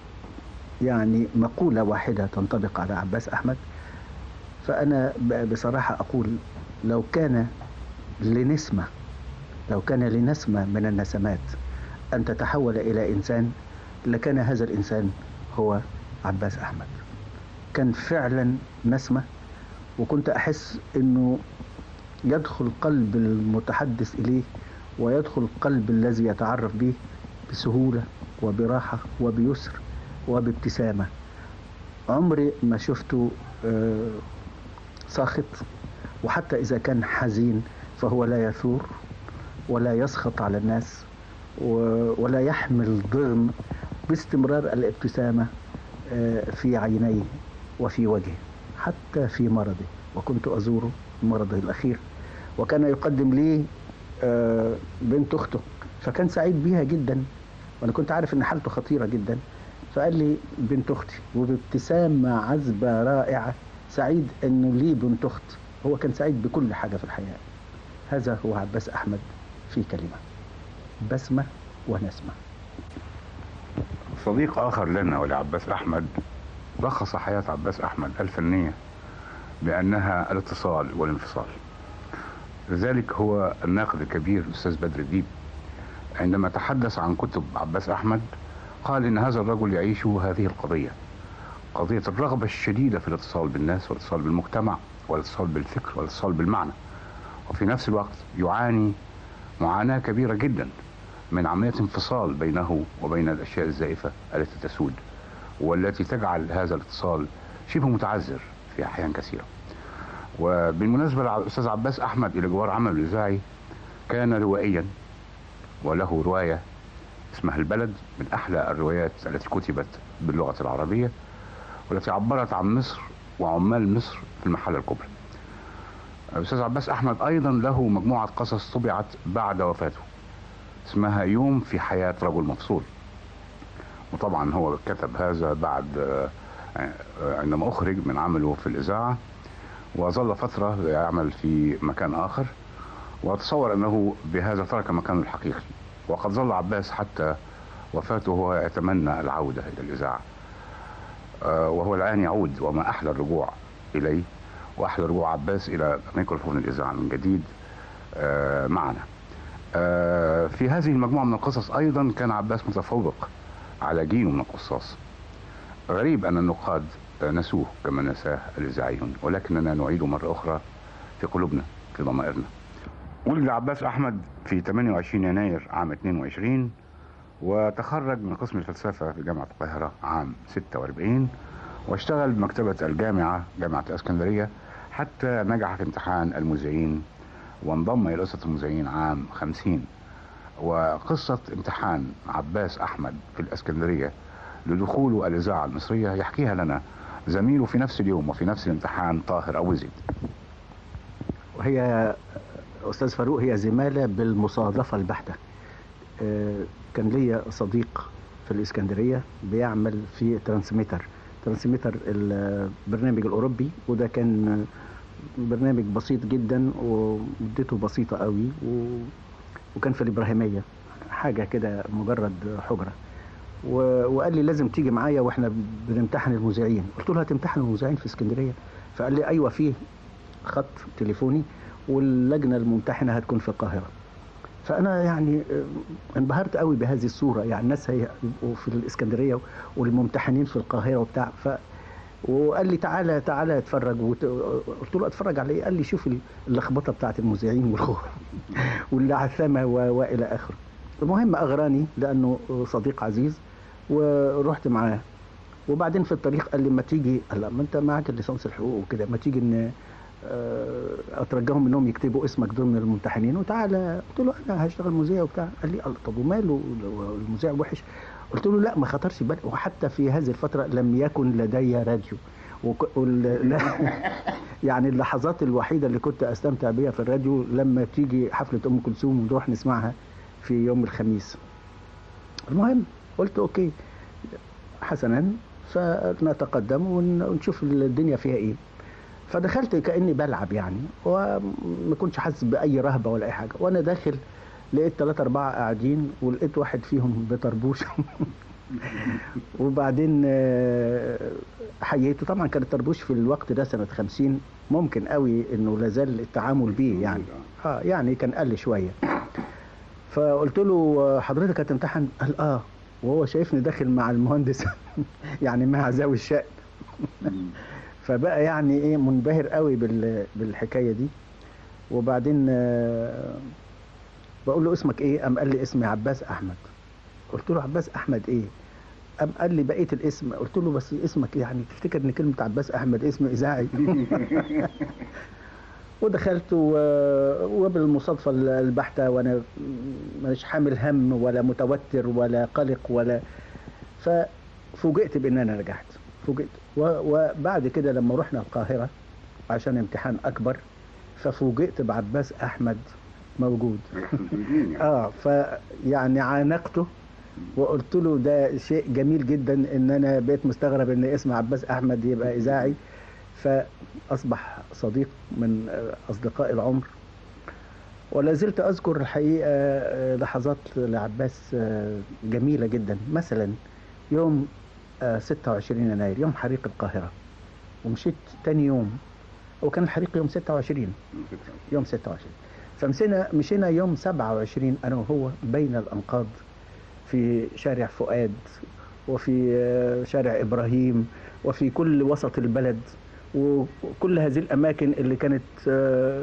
يعني مقولة واحدة تنطبق على عباس أحمد فأنا ب- بصراحة أقول لو كان لنسمة لو كان لنسمة من النسمات أن تتحول إلى إنسان لكان هذا الإنسان هو عباس أحمد كان فعلا نسمة وكنت أحس أنه يدخل قلب المتحدث إليه ويدخل قلب الذي يتعرف به بسهولة وبراحة وبيسر وبابتسامة عمري ما شفته آه، ساخط وحتى إذا كان حزين فهو لا يثور ولا يسخط على الناس و- ولا يحمل ضغم باستمرار الابتسامة آه، في عينيه وفي وجهه حتى في مرضه وكنت أزوره مرضه الأخير وكان يقدم لي آه، بنت أخته فكان سعيد بيها جدا وأنا كنت عارف إن حالته خطيرة جدا فقال لي بنت أختي وبابتسامة عذبة رائعة سعيد إنه لي بنت أخت هو كان سعيد بكل حاجة في الحياة هذا هو عباس أحمد في كلمة بسمة ونسمة صديق آخر لنا ولعباس أحمد لخص حياة عباس أحمد الفنية بأنها الاتصال والانفصال لذلك هو الناقد الكبير الأستاذ بدر الديب عندما تحدث عن كتب عباس أحمد قال إن هذا الرجل يعيش هذه القضية قضية الرغبة الشديدة في الاتصال بالناس والاتصال بالمجتمع والاتصال بالفكر والاتصال بالمعنى وفي نفس الوقت يعاني معاناة كبيرة جدا من عملية انفصال بينه وبين الأشياء الزائفة التي تسود والتي تجعل هذا الاتصال شبه متعذر في أحيان كثيرة وبالمناسبة الأستاذ عباس أحمد إلى جوار عمله الإذاعي كان روائيا وله رواية اسمها البلد من أحلى الروايات التي كتبت باللغة العربية والتي عبرت عن مصر وعمال مصر في المحلة الكبرى الأستاذ عباس أحمد أيضا له مجموعة قصص طبعت بعد وفاته اسمها يوم في حياة رجل مفصول وطبعا هو كتب هذا بعد آه، آه، عندما أخرج من عمله في الإذاعة وظل فترة يعمل في مكان آخر وأتصور أنه بهذا ترك مكانه الحقيقي وقد ظل عباس حتى وفاته وهو يتمنى العودة إلى الإذاعة آه، وهو الآن يعود وما أحلى الرجوع إليه وأحلى رجوع عباس إلى ميكروفون الإذاعة من جديد آه، معنا آه، في هذه المجموعة من القصص أيضا كان عباس متفوق على جيله من القصاص غريب أن النقاد آه، نسوه كما نساه الإذاعيون ولكننا نعيد مرة أخرى في قلوبنا في ضمائرنا ولد عباس أحمد في 28 يناير عام 22 وتخرج من قسم الفلسفة في جامعة القاهرة عام 46 واشتغل بمكتبة الجامعة جامعة الإسكندرية حتى نجح في امتحان المذيعين وانضم إلى أسرة المذيعين عام 50 وقصة امتحان عباس أحمد في الإسكندرية لدخوله الإذاعة المصرية يحكيها لنا زميله في نفس اليوم وفي نفس الامتحان طاهر أبو زيد وهي أستاذ فاروق هي زمالة بالمصادفة البحتة آه، كان ليا صديق في الإسكندرية بيعمل في ترانسميتر ترانسميتر البرنامج الأوروبي وده كان برنامج بسيط جدا ومدته بسيطة قوي و... وكان في الإبراهيمية حاجة كده مجرد حجرة و... وقال لي لازم تيجي معايا واحنا بنمتحن المذيعين قلت له هتمتحن المذيعين في اسكندرية فقال لي أيوة فيه خط تليفوني واللجنة الممتحنة هتكون في القاهرة فأنا يعني آه، انبهرت قوي بهذه الصورة يعني الناس هيبقوا في الإسكندرية والممتحنين في القاهرة وبتاع ف وقال لي تعالى تعالى اتفرج وت... قلت له اتفرج على ايه؟ قال لي شوف اللخبطه بتاعت المذيعين والخوف والعثمه و... والى اخره. المهم اغراني لانه صديق عزيز ورحت معاه وبعدين في الطريق قال لي ما تيجي هلا ما انت معك الليسانس الحقوق وكده ما تيجي ان آه، اترجاهم انهم يكتبوا اسمك ضمن الممتحنين وتعالى قلت له انا هشتغل مذيع وبتاع قال لي الله، طب وماله المذيع وحش قلت له لا ما خطرش بالي وحتى في هذه الفتره لم يكن لدي راديو وك... وال... لا يعني اللحظات الوحيده اللي كنت استمتع بيها في الراديو لما تيجي حفله ام كلثوم ونروح نسمعها في يوم الخميس المهم قلت اوكي حسنا فنتقدم ون- ونشوف الدنيا فيها ايه فدخلت كاني بلعب يعني وما كنتش حاسس باي رهبه ولا اي حاجه وانا داخل لقيت ثلاثة أربعة قاعدين ولقيت واحد فيهم بطربوش وبعدين آه، حييته طبعا كان الطربوش في الوقت ده سنة خمسين ممكن قوي انه لازال التعامل بيه يعني اه يعني كان قل شوية فقلت له آه، حضرتك هتمتحن قال اه وهو شايفني داخل مع المهندس يعني مع ذوي الشأن فبقى يعني ايه منبهر قوي بال- بالحكايه دي وبعدين آه، بقول له اسمك ايه قام قال لي اسمي عباس احمد قلت له عباس احمد ايه قام قال لي بقيه الاسم قلت له بس اسمك إيه؟ يعني تفتكر ان كلمه عباس احمد اسم اذاعي ودخلت و- وبالمصادفه البحته وانا مش حامل هم ولا متوتر ولا قلق ولا ففوجئت بان انا نجحت فوجئت و- وبعد كده لما رحنا القاهره عشان امتحان اكبر ففوجئت بعباس احمد موجود اه فيعني عانقته وقلت له ده شيء جميل جدا ان انا بقيت مستغرب ان اسم عباس احمد يبقى اذاعي فاصبح صديق من آه، اصدقاء العمر ولا زلت اذكر الحقيقه آه، لحظات لعباس آه، جميله جدا مثلا يوم آه، 26 يناير يوم حريق القاهره ومشيت تاني يوم وكان الحريق يوم 26 يوم 26 فمشينا مشينا يوم 27 انا وهو بين الانقاض في شارع فؤاد وفي آه، شارع ابراهيم وفي كل وسط البلد وكل هذه الاماكن اللي كانت آه،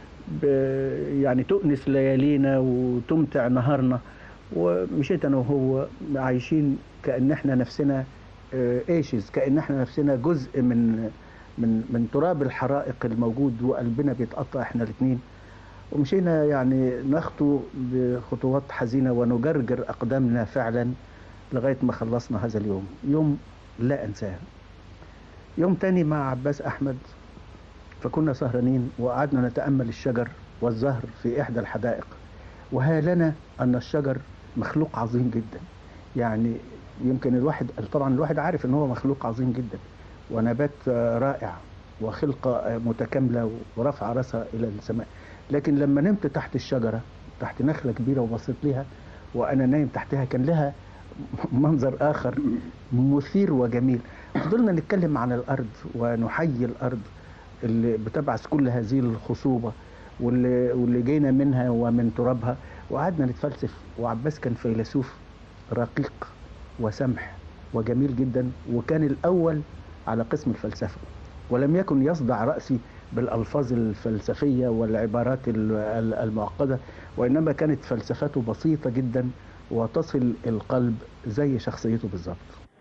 ب- يعني تؤنس ليالينا وتمتع نهارنا ومشيت انا وهو عايشين كان احنا نفسنا ايشز كان احنا نفسنا جزء من من من تراب الحرائق الموجود وقلبنا بيتقطع احنا الاثنين ومشينا يعني نخطو بخطوات حزينه ونجرجر اقدامنا فعلا لغايه ما خلصنا هذا اليوم يوم لا انساه يوم تاني مع عباس احمد فكنا سهرانين وقعدنا نتامل الشجر والزهر في احدى الحدائق وها لنا ان الشجر مخلوق عظيم جدا يعني يمكن الواحد طبعا الواحد عارف ان هو مخلوق عظيم جدا ونبات آه، رائع وخلقه آه، متكامله ورفع راسها الى السماء لكن لما نمت تحت الشجره تحت نخله كبيره وبصيت لها وانا نايم تحتها كان لها منظر اخر مثير وجميل فضلنا نتكلم عن الارض ونحيي الارض اللي بتبعث كل هذه الخصوبه واللي, واللي جينا منها ومن ترابها وقعدنا نتفلسف وعباس كان فيلسوف رقيق وسمح وجميل جدا وكان الاول على قسم الفلسفه ولم يكن يصدع راسي بالألفاظ الفلسفية والعبارات ال- ال- المعقدة وإنما كانت فلسفته بسيطة جدا وتصل القلب زي شخصيته بالظبط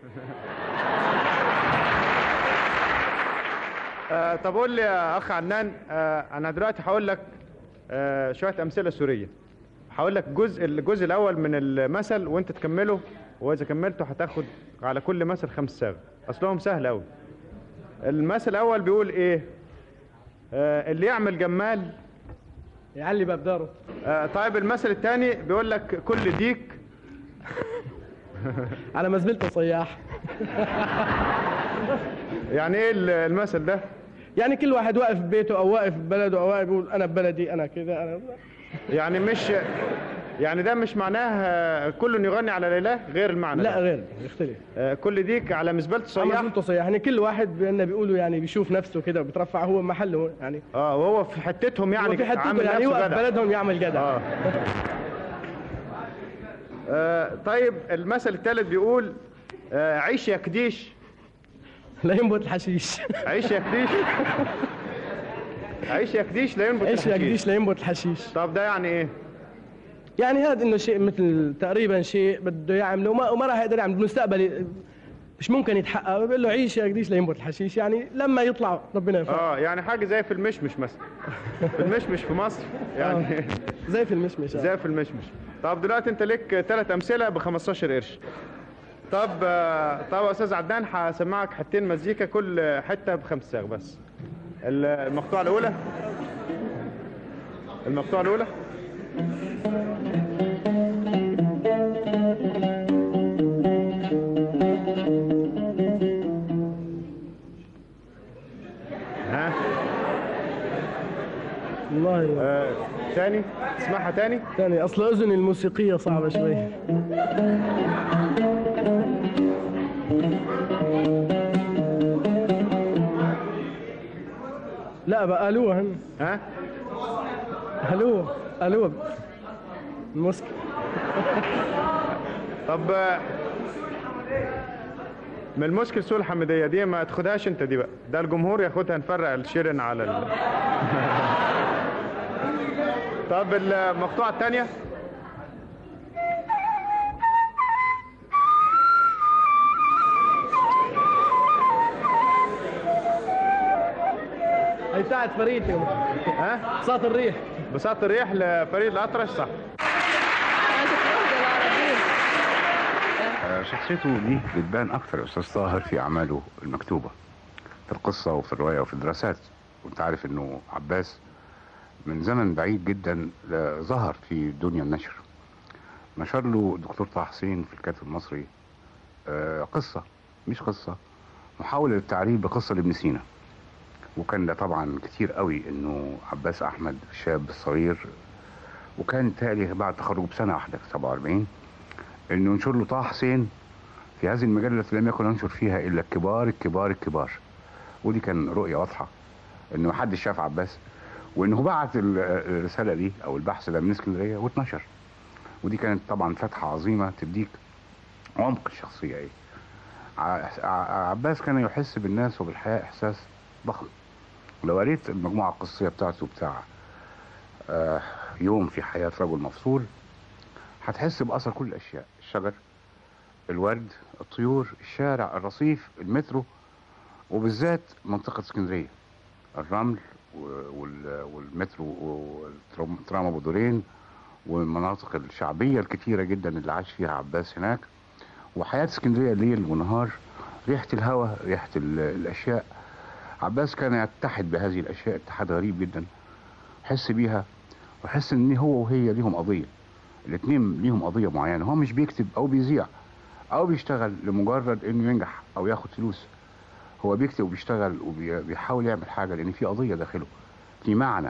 آه طب قول لي يا اخ عدنان آه انا دلوقتي هقول لك آه شويه امثله سوريه هقول لك جزء الجزء الاول من المثل وانت تكمله واذا كملته هتاخد على كل مثل خمس صاغ اصلهم سهل قوي المثل الاول بيقول ايه آه اللي يعمل جمال يعلي باب داره آه طيب المثل الثاني بيقول لك كل ديك على مزبلته صياح يعني ايه ال- المثل ده يعني كل واحد واقف في بيته او واقف في بلده او واقف يقول انا ببلدي انا كذا انا يعني مش يعني ده مش معناه آه، كل يغني على ليلاه غير المعنى لا ده. غير يختلف آه، كل ديك على مزبلة صياح مزبلته صياح يعني كل واحد بأنه بيقولوا يعني بيشوف نفسه كده وبيترفع هو محله يعني اه وهو في حتتهم يعني هو في حتته عامل يعني نفسه يوقف جدع. بلدهم يعمل جدع آه. آه طيب المثل الثالث بيقول آه عيش يا كديش لا ينبت الحشيش عيش يا كديش عيش يا كديش لا ينبت عيش يا الحشيش. كديش لا ينبت الحشيش طب ده يعني ايه يعني هذا انه شيء مثل تقريبا شيء بده يعمله وما, وما راح يقدر يعمل بالمستقبل مش ممكن يتحقق بقول له عيش يا قديش لا ينبت الحشيش يعني لما يطلع ربنا يفرح اه يعني حاجه زي في المشمش مثلا في المشمش في مصر يعني زي في المشمش زي في المشمش طب دلوقتي انت ليك ثلاث امثله ب 15 قرش طب آه، طب يا استاذ عدنان هسمعك حتتين مزيكا كل حته بخمس صاغ بس ال- المقطوعه الاولى المقطوعه الاولى ها والله آه، تاني اسمعها تاني ثاني اصل اذني الموسيقيه صعبه شوي لا بقى الو هن ها الو الو المسك طب آه، من المشكل سوء الحمديه دي ما تاخدهاش انت دي بقى ده الجمهور ياخدها نفرق الشيرن على ال... طب المقطوعه الثانيه هي بتاعت فريد ها بساط الريح بساط الريح لفريد الاطرش صح آه، شخصيته دي بتبان اكتر يا استاذ طاهر في اعماله المكتوبه في القصه وفي الروايه وفي الدراسات وانت عارف انه عباس من زمن بعيد جدا آه، ظهر في دنيا النشر نشر له دكتور طه حسين في الكاتب المصري آه، قصه مش قصه محاوله للتعريف بقصه لابن سينا وكان ده طبعا كتير قوي انه عباس احمد الشاب الصغير وكان تالي بعد تخرجه بسنه واحده في 47 انه ينشر له طه حسين في هذه المجله التي لم يكن ينشر فيها الا الكبار الكبار الكبار ودي كان رؤيه واضحه انه محدش شاف عباس وانه بعت ال- الرساله دي او البحث ده من اسكندريه واتنشر ودي كانت طبعا فتحه عظيمه تديك عمق الشخصيه ايه ع- ع- عباس كان يحس بالناس وبالحياه احساس ضخم لو قريت المجموعه القصيه بتاعته بتاع آه، يوم في حياه رجل مفصول هتحس باثر كل الاشياء الشجر الورد الطيور الشارع الرصيف المترو وبالذات منطقه اسكندريه الرمل و- وال- والمترو والترام ابو دورين والمناطق الشعبيه الكتيره جدا اللي عاش فيها عباس هناك وحياه اسكندريه ليل ونهار ريحه الهواء ريحه ال- الاشياء عباس كان يتحد بهذه الاشياء اتحاد غريب جدا حس بيها وحس ان هو وهي ليهم قضيه الاثنين ليهم قضيه معينه هو مش بيكتب او بيذيع او بيشتغل لمجرد انه ينجح او ياخد فلوس هو بيكتب وبيشتغل وبيحاول يعمل حاجه لان في قضيه داخله في معنى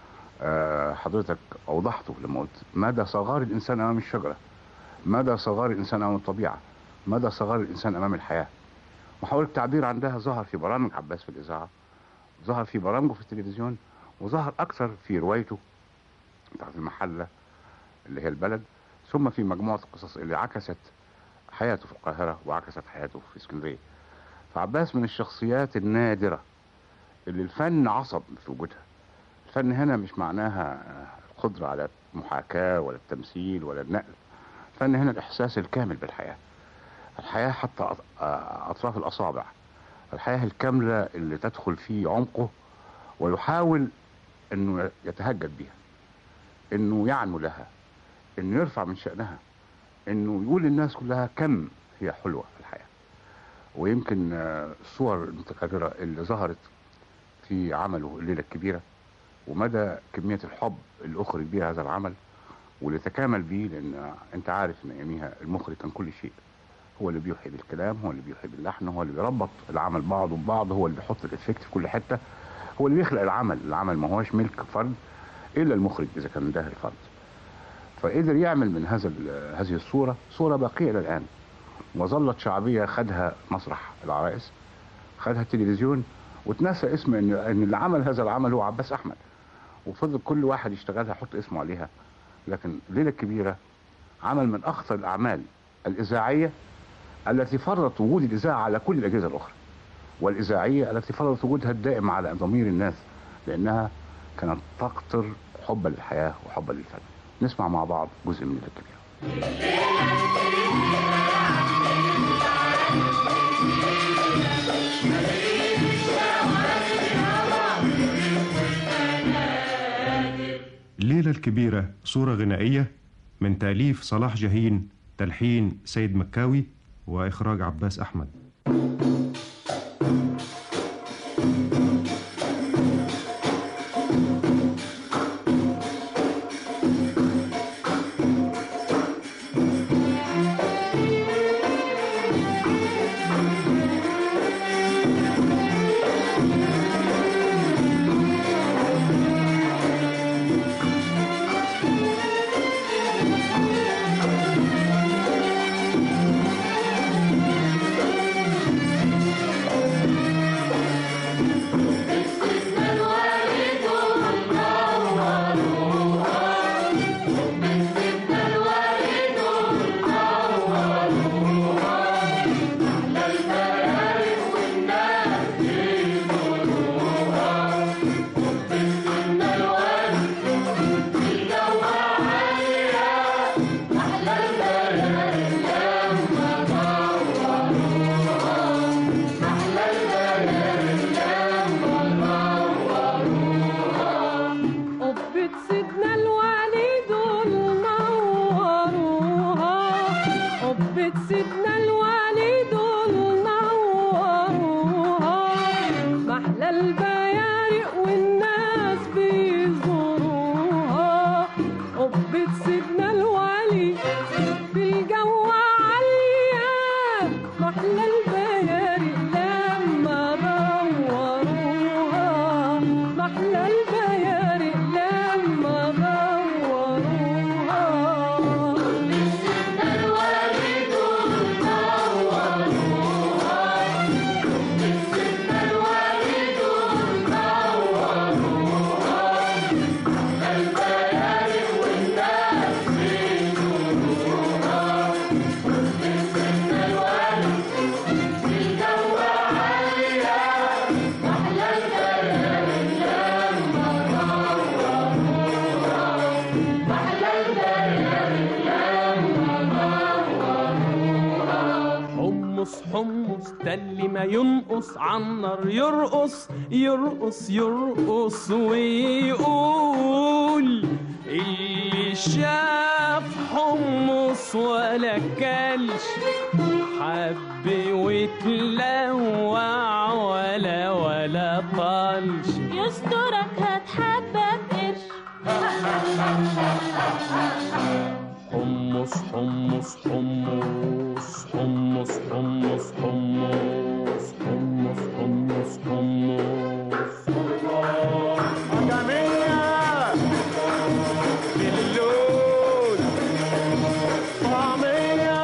آه، حضرتك اوضحته لما قلت مدى صغار الانسان امام الشجره مدى صغار الانسان امام الطبيعه مدى صغار الانسان امام الحياه محاوله التعبير عن ده ظهر في برامج عباس في الاذاعه ظهر في برامجه في التلفزيون وظهر اكثر في روايته بتاعت المحله اللي هي البلد ثم في مجموعه القصص اللي عكست حياته في القاهره وعكست حياته في اسكندريه فعباس من الشخصيات النادره اللي الفن عصب في وجودها الفن هنا مش معناها القدرة على المحاكاة ولا التمثيل ولا النقل الفن هنا الإحساس الكامل بالحياة الحياة حتى أط- أطراف الأصابع الحياة الكاملة اللي تدخل في عمقه ويحاول أنه يتهجد بها أنه يعنو لها أنه يرفع من شأنها أنه يقول للناس كلها كم هي حلوة في الحياة ويمكن آه، الصور المتكررة اللي ظهرت في عمله الليلة الكبيرة ومدى كمية الحب اللي أخرج بيها هذا العمل واللي تكامل بيه لأن أنت عارف إن أياميها المخرج كان كل شيء هو اللي بيوحي بالكلام هو اللي بيوحي باللحن هو اللي بيربط العمل بعضه ببعض هو اللي بيحط الإفكت في كل حتة هو اللي بيخلق العمل العمل ما هوش ملك فرد إلا المخرج إذا كان ده الفرد فقدر يعمل من هذا ال- هذه الصورة صورة باقية إلى الآن وظلت شعبية خدها مسرح العرائس خدها التلفزيون وتنسى اسم ان ان اللي عمل هذا العمل هو عباس احمد وفضل كل واحد يشتغلها يحط اسمه عليها لكن الليله الكبيره عمل من اخطر الاعمال الاذاعيه التي فرضت وجود الاذاعه على كل الاجهزه الاخرى والاذاعيه التي فرضت وجودها الدائم على ضمير الناس لانها كانت تقطر حبا للحياه وحبا للفن نسمع مع بعض جزء من الليله الكبيره الليلة الكبيرة صورة غنائية من تأليف صلاح جاهين تلحين سيد مكاوي وإخراج عباس أحمد قبة سيدنا الوليد نوروها قبة سيدنا الوليد نوروها محلى البيارق والناس بيزوروها قبة سيدنا الوليد في الجو عالية محلى البيارق لما دوروها محلى البيارق لما دوروها سيدنا الوليد نوروها سيدنا الوليد نوروها محلى البيارق والناس بيزوروها سيدنا الوليد في الجو عالية محلى البيارق لما دوروها محلى البيارق لما دوروها حمص حمص ده اللي ما ينقص عالنار يرقص يرقص يرقص ويقول اللي شاف حمص ولا كلش حب وتلوع ولا ولا طلش يسترك هتحبك قرش حمص حمص حمص حمص حمص حمص حمص حمص حمص جميلة باللون طعمية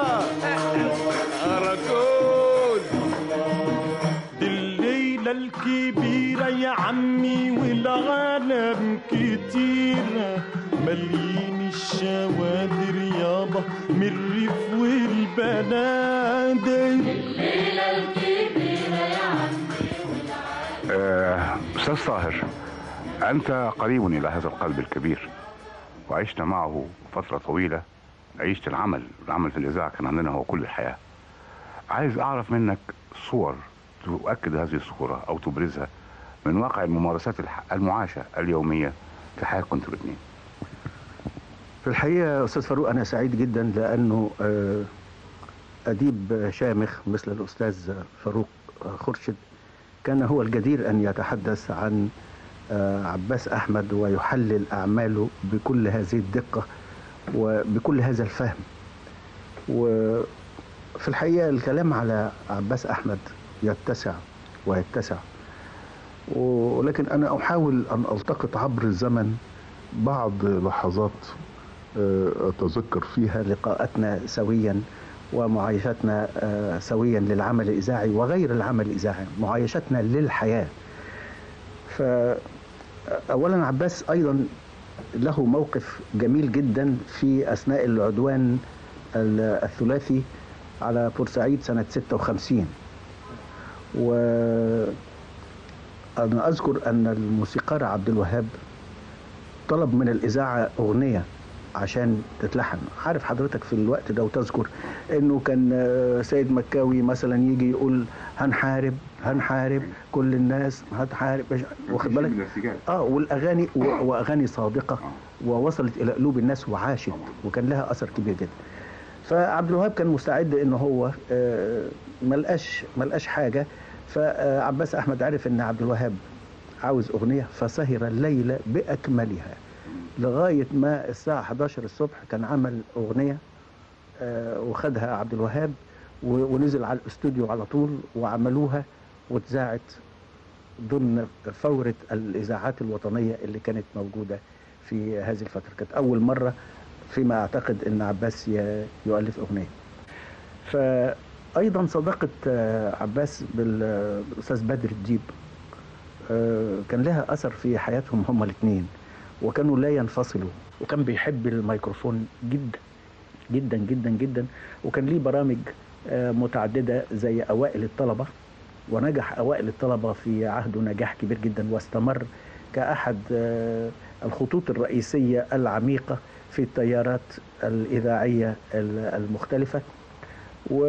أراكون دي الليلة الكبيرة يا عمي والعالم كتيرة مليين الشوادر يابا من الريف والبنادق الليلة الكبيرة يا عمي آه أستاذ طاهر أنت قريب إلى هذا القلب الكبير وعشت معه فترة طويلة عيشت العمل العمل في الإذاعة كان عندنا هو كل الحياة عايز أعرف منك صور تؤكد هذه الصورة أو تبرزها من واقع الممارسات الح- المعاشة اليومية في حياتكم انتوا الاثنين في الحقيقة أستاذ فاروق أنا سعيد جدا لأنه آه، أديب شامخ مثل الأستاذ فاروق خرشد كان هو الجدير أن يتحدث عن آه، عباس أحمد ويحلل أعماله بكل هذه الدقة وبكل هذا الفهم وفي الحقيقة الكلام على عباس أحمد يتسع ويتسع ولكن أنا أحاول أن ألتقط عبر الزمن بعض لحظات آه، أتذكر فيها لقاءاتنا سويا ومعايشتنا آه، سويا للعمل الإذاعي وغير العمل الإذاعي معايشتنا للحياة فأولا عباس أيضا له موقف جميل جدا في أثناء العدوان ال- الثلاثي على بورسعيد سنة 56 وأنا أذكر أن الموسيقار عبد الوهاب طلب من الإذاعة أغنية عشان تتلحن عارف حضرتك في الوقت ده وتذكر انه كان آه، سيد مكاوي مثلا يجي يقول هنحارب هنحارب كل الناس هتحارب مش- واخد بالك اه والاغاني و- واغاني صادقه ووصلت الى قلوب الناس وعاشت وكان لها اثر كبير جدا فعبد الوهاب كان مستعد ان هو آه، ملقاش ملقاش حاجه فعباس احمد عرف ان عبد الوهاب عاوز اغنيه فسهر الليله باكملها لغايه ما الساعه 11 الصبح كان عمل اغنيه آه، وخدها عبد الوهاب و- ونزل على الاستوديو على طول وعملوها واتذاعت ضمن فورة الإذاعات الوطنية اللي كانت موجودة في هذه الفترة كانت أول مرة فيما أعتقد أن عباس ي- يؤلف أغنية فأيضا صداقة آه، عباس بال- بالأستاذ بدر الديب آه، كان لها أثر في حياتهم هما الاثنين وكانوا لا ينفصلوا وكان بيحب الميكروفون جدا جدا جدا جدا وكان ليه برامج آه، متعددة زي أوائل الطلبة ونجح أوائل الطلبة في عهده نجاح كبير جدا واستمر كأحد آه، الخطوط الرئيسية العميقة في التيارات الإذاعية ال- المختلفة و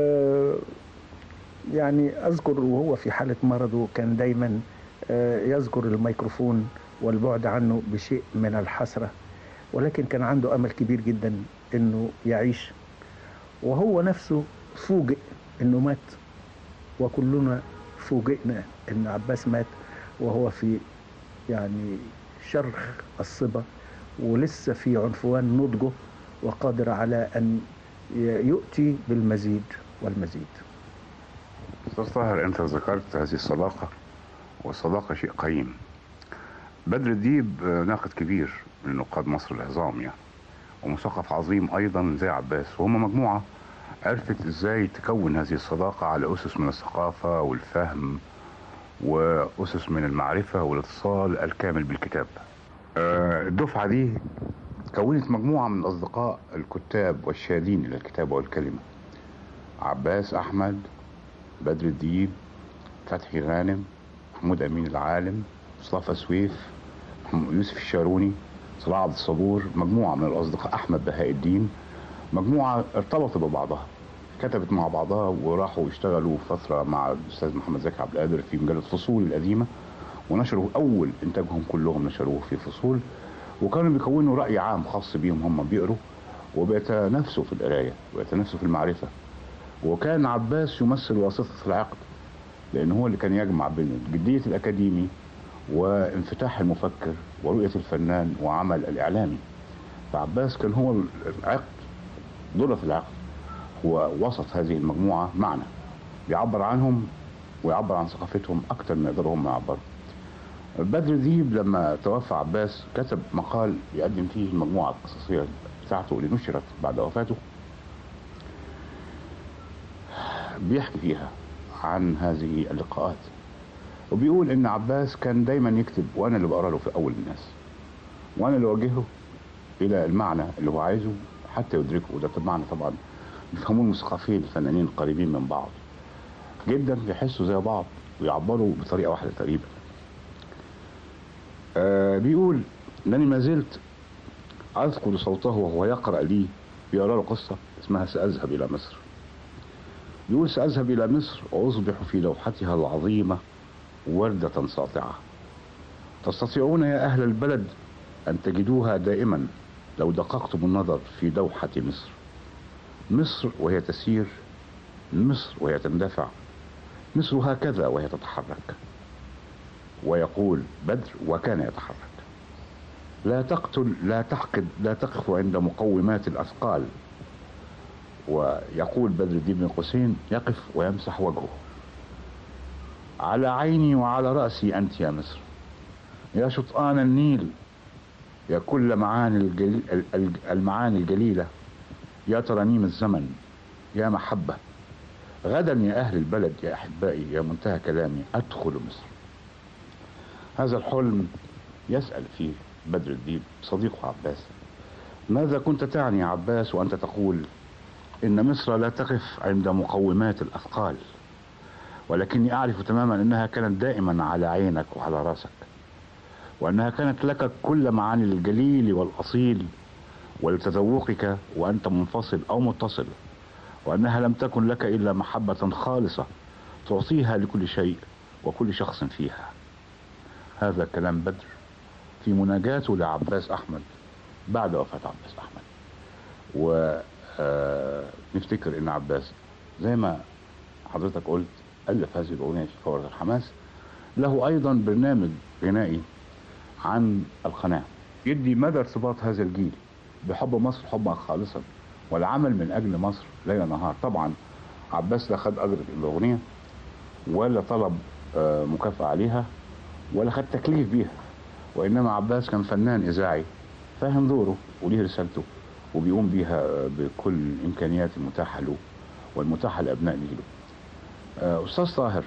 يعني أذكر وهو في حالة مرضه كان دايما آه، يذكر الميكروفون والبعد عنه بشيء من الحسرة ولكن كان عنده أمل كبير جدا أنه يعيش وهو نفسه فوجئ أنه مات وكلنا فوجئنا أن عباس مات وهو في يعني شرخ الصبا ولسه في عنفوان نضجه وقادر على أن ي- يؤتي بالمزيد والمزيد أستاذ طاهر أنت ذكرت هذه الصداقة والصداقة شيء قيم بدر الديب آه، ناقد كبير من نقاد مصر العظام يعني ومثقف عظيم أيضا زي عباس وهم مجموعة عرفت إزاي تكون هذه الصداقة على أسس من الثقافة والفهم وأسس من المعرفة والاتصال الكامل بالكتاب آه، الدفعة دي كونت مجموعة من الأصدقاء الكتاب والشادين إلى الكتابة والكلمة عباس أحمد بدر الديب فتحي غانم محمود أمين العالم مصطفى سويف محمود يوسف الشاروني صلاح عبد الصبور مجموعة من الأصدقاء أحمد بهاء الدين مجموعة ارتبطت ببعضها كتبت مع بعضها وراحوا يشتغلوا فترة مع الأستاذ محمد زكي عبد القادر في مجلة فصول القديمة ونشروا أول إنتاجهم كلهم نشروه في فصول وكانوا بيكونوا رأي عام خاص بيهم هم بيقروا وبيتنافسوا في القراية وبيتنافسوا في المعرفة وكان عباس يمثل واسطة العقد لأن هو اللي كان يجمع بين جدية الأكاديمي وانفتاح المفكر ورؤية الفنان وعمل الإعلامي فعباس كان هو العقد ضلة العقد هو وسط هذه المجموعة معنا بيعبر عنهم ويعبر عن ثقافتهم أكتر ما يقدروا هم يعبروا بدر ديب لما توفى عباس كتب مقال يقدم فيه المجموعة القصصية بتاعته اللي نشرت بعد وفاته بيحكي فيها عن هذه اللقاءات وبيقول ان عباس كان دايما يكتب وانا اللي بقرا له في اول الناس وانا اللي اوجهه الى المعنى اللي هو عايزه حتى يدركه وده معنى طبعا بيفهموه المثقفين الفنانين القريبين من بعض جدا بيحسوا زي بعض ويعبروا بطريقه واحده تقريبا آه بيقول انني ما زلت اذكر صوته وهو يقرا لي بيقرا له قصه اسمها ساذهب الى مصر بيقول ساذهب الى مصر واصبح في لوحتها العظيمه ورده ساطعه تستطيعون يا اهل البلد ان تجدوها دائما لو دققتم النظر في دوحه مصر مصر وهي تسير مصر وهي تندفع مصر هكذا وهي تتحرك ويقول بدر وكان يتحرك لا تقتل لا تحقد لا تقف عند مقومات الأثقال ويقول بدر الدين بن قسين يقف ويمسح وجهه على عيني وعلى رأسي أنت يا مصر يا شطآن النيل يا كل معاني الجليل المعاني الجليلة يا ترانيم الزمن يا محبة غدا يا أهل البلد يا أحبائي يا منتهى كلامي أدخل مصر هذا الحلم يسأل فيه بدر الدين صديقه عباس ماذا كنت تعني يا عباس وأنت تقول إن مصر لا تقف عند مقومات الأثقال ولكني أعرف تماما أنها كانت دائما على عينك وعلى راسك وأنها كانت لك كل معاني الجليل والأصيل ولتذوقك وأنت منفصل أو متصل وأنها لم تكن لك إلا محبة خالصة تعطيها لكل شيء وكل شخص فيها هذا كلام بدر في مناجاته لعباس أحمد بعد وفاة عباس أحمد ونفتكر إن عباس زي ما حضرتك قلت ألف هذه الأغنية في فورة الحماس له أيضا برنامج غنائي عن القناة يدي مدى ارتباط هذا الجيل بحب مصر حبا خالصا والعمل من أجل مصر ليل نهار طبعا عباس لا خد أجر الأغنية ولا طلب مكافأة عليها ولا خد تكليف بيها وإنما عباس كان فنان إذاعي فاهم دوره وليه رسالته وبيقوم بيها بكل الإمكانيات المتاحة له والمتاحة لأبناء جيله أستاذ طاهر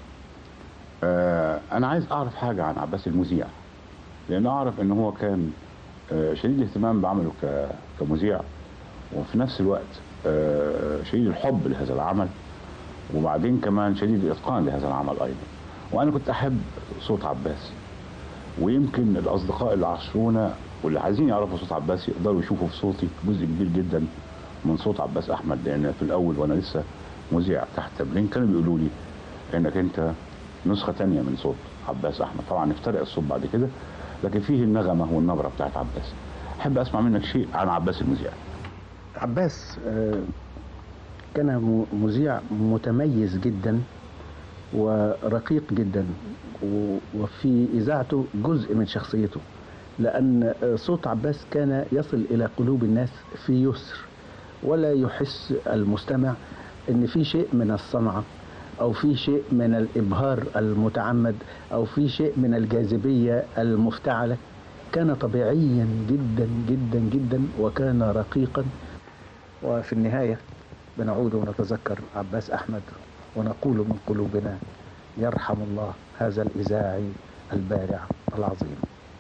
أنا عايز أعرف حاجة عن عباس المذيع لأن أعرف إن هو كان شديد الاهتمام بعمله كمذيع وفي نفس الوقت شديد الحب لهذا العمل وبعدين كمان شديد الإتقان لهذا العمل أيضا وأنا كنت أحب صوت عباس ويمكن الأصدقاء اللي عاشرونا واللي عايزين يعرفوا صوت عباس يقدروا يشوفوا في صوتي جزء كبير جدا من صوت عباس أحمد لأن في الأول وأنا لسه مذيع تحت تمرين كانوا بيقولوا لي إنك أنت نسخة تانية من صوت عباس أحمد طبعا افترق الصوت بعد كده لكن فيه النغمة والنبرة بتاعت عباس أحب أسمع منك شيء عن عباس المذيع عباس كان مذيع متميز جدا ورقيق جدا وفي إذاعته جزء من شخصيته لأن صوت عباس كان يصل إلى قلوب الناس في يسر ولا يحس المستمع أن في شيء من الصنعة أو في شيء من الإبهار المتعمد أو في شيء من الجاذبية المفتعلة كان طبيعيا جدا جدا جدا وكان رقيقا وفي النهاية بنعود ونتذكر عباس أحمد ونقول من قلوبنا يرحم الله هذا الإذاعي البارع العظيم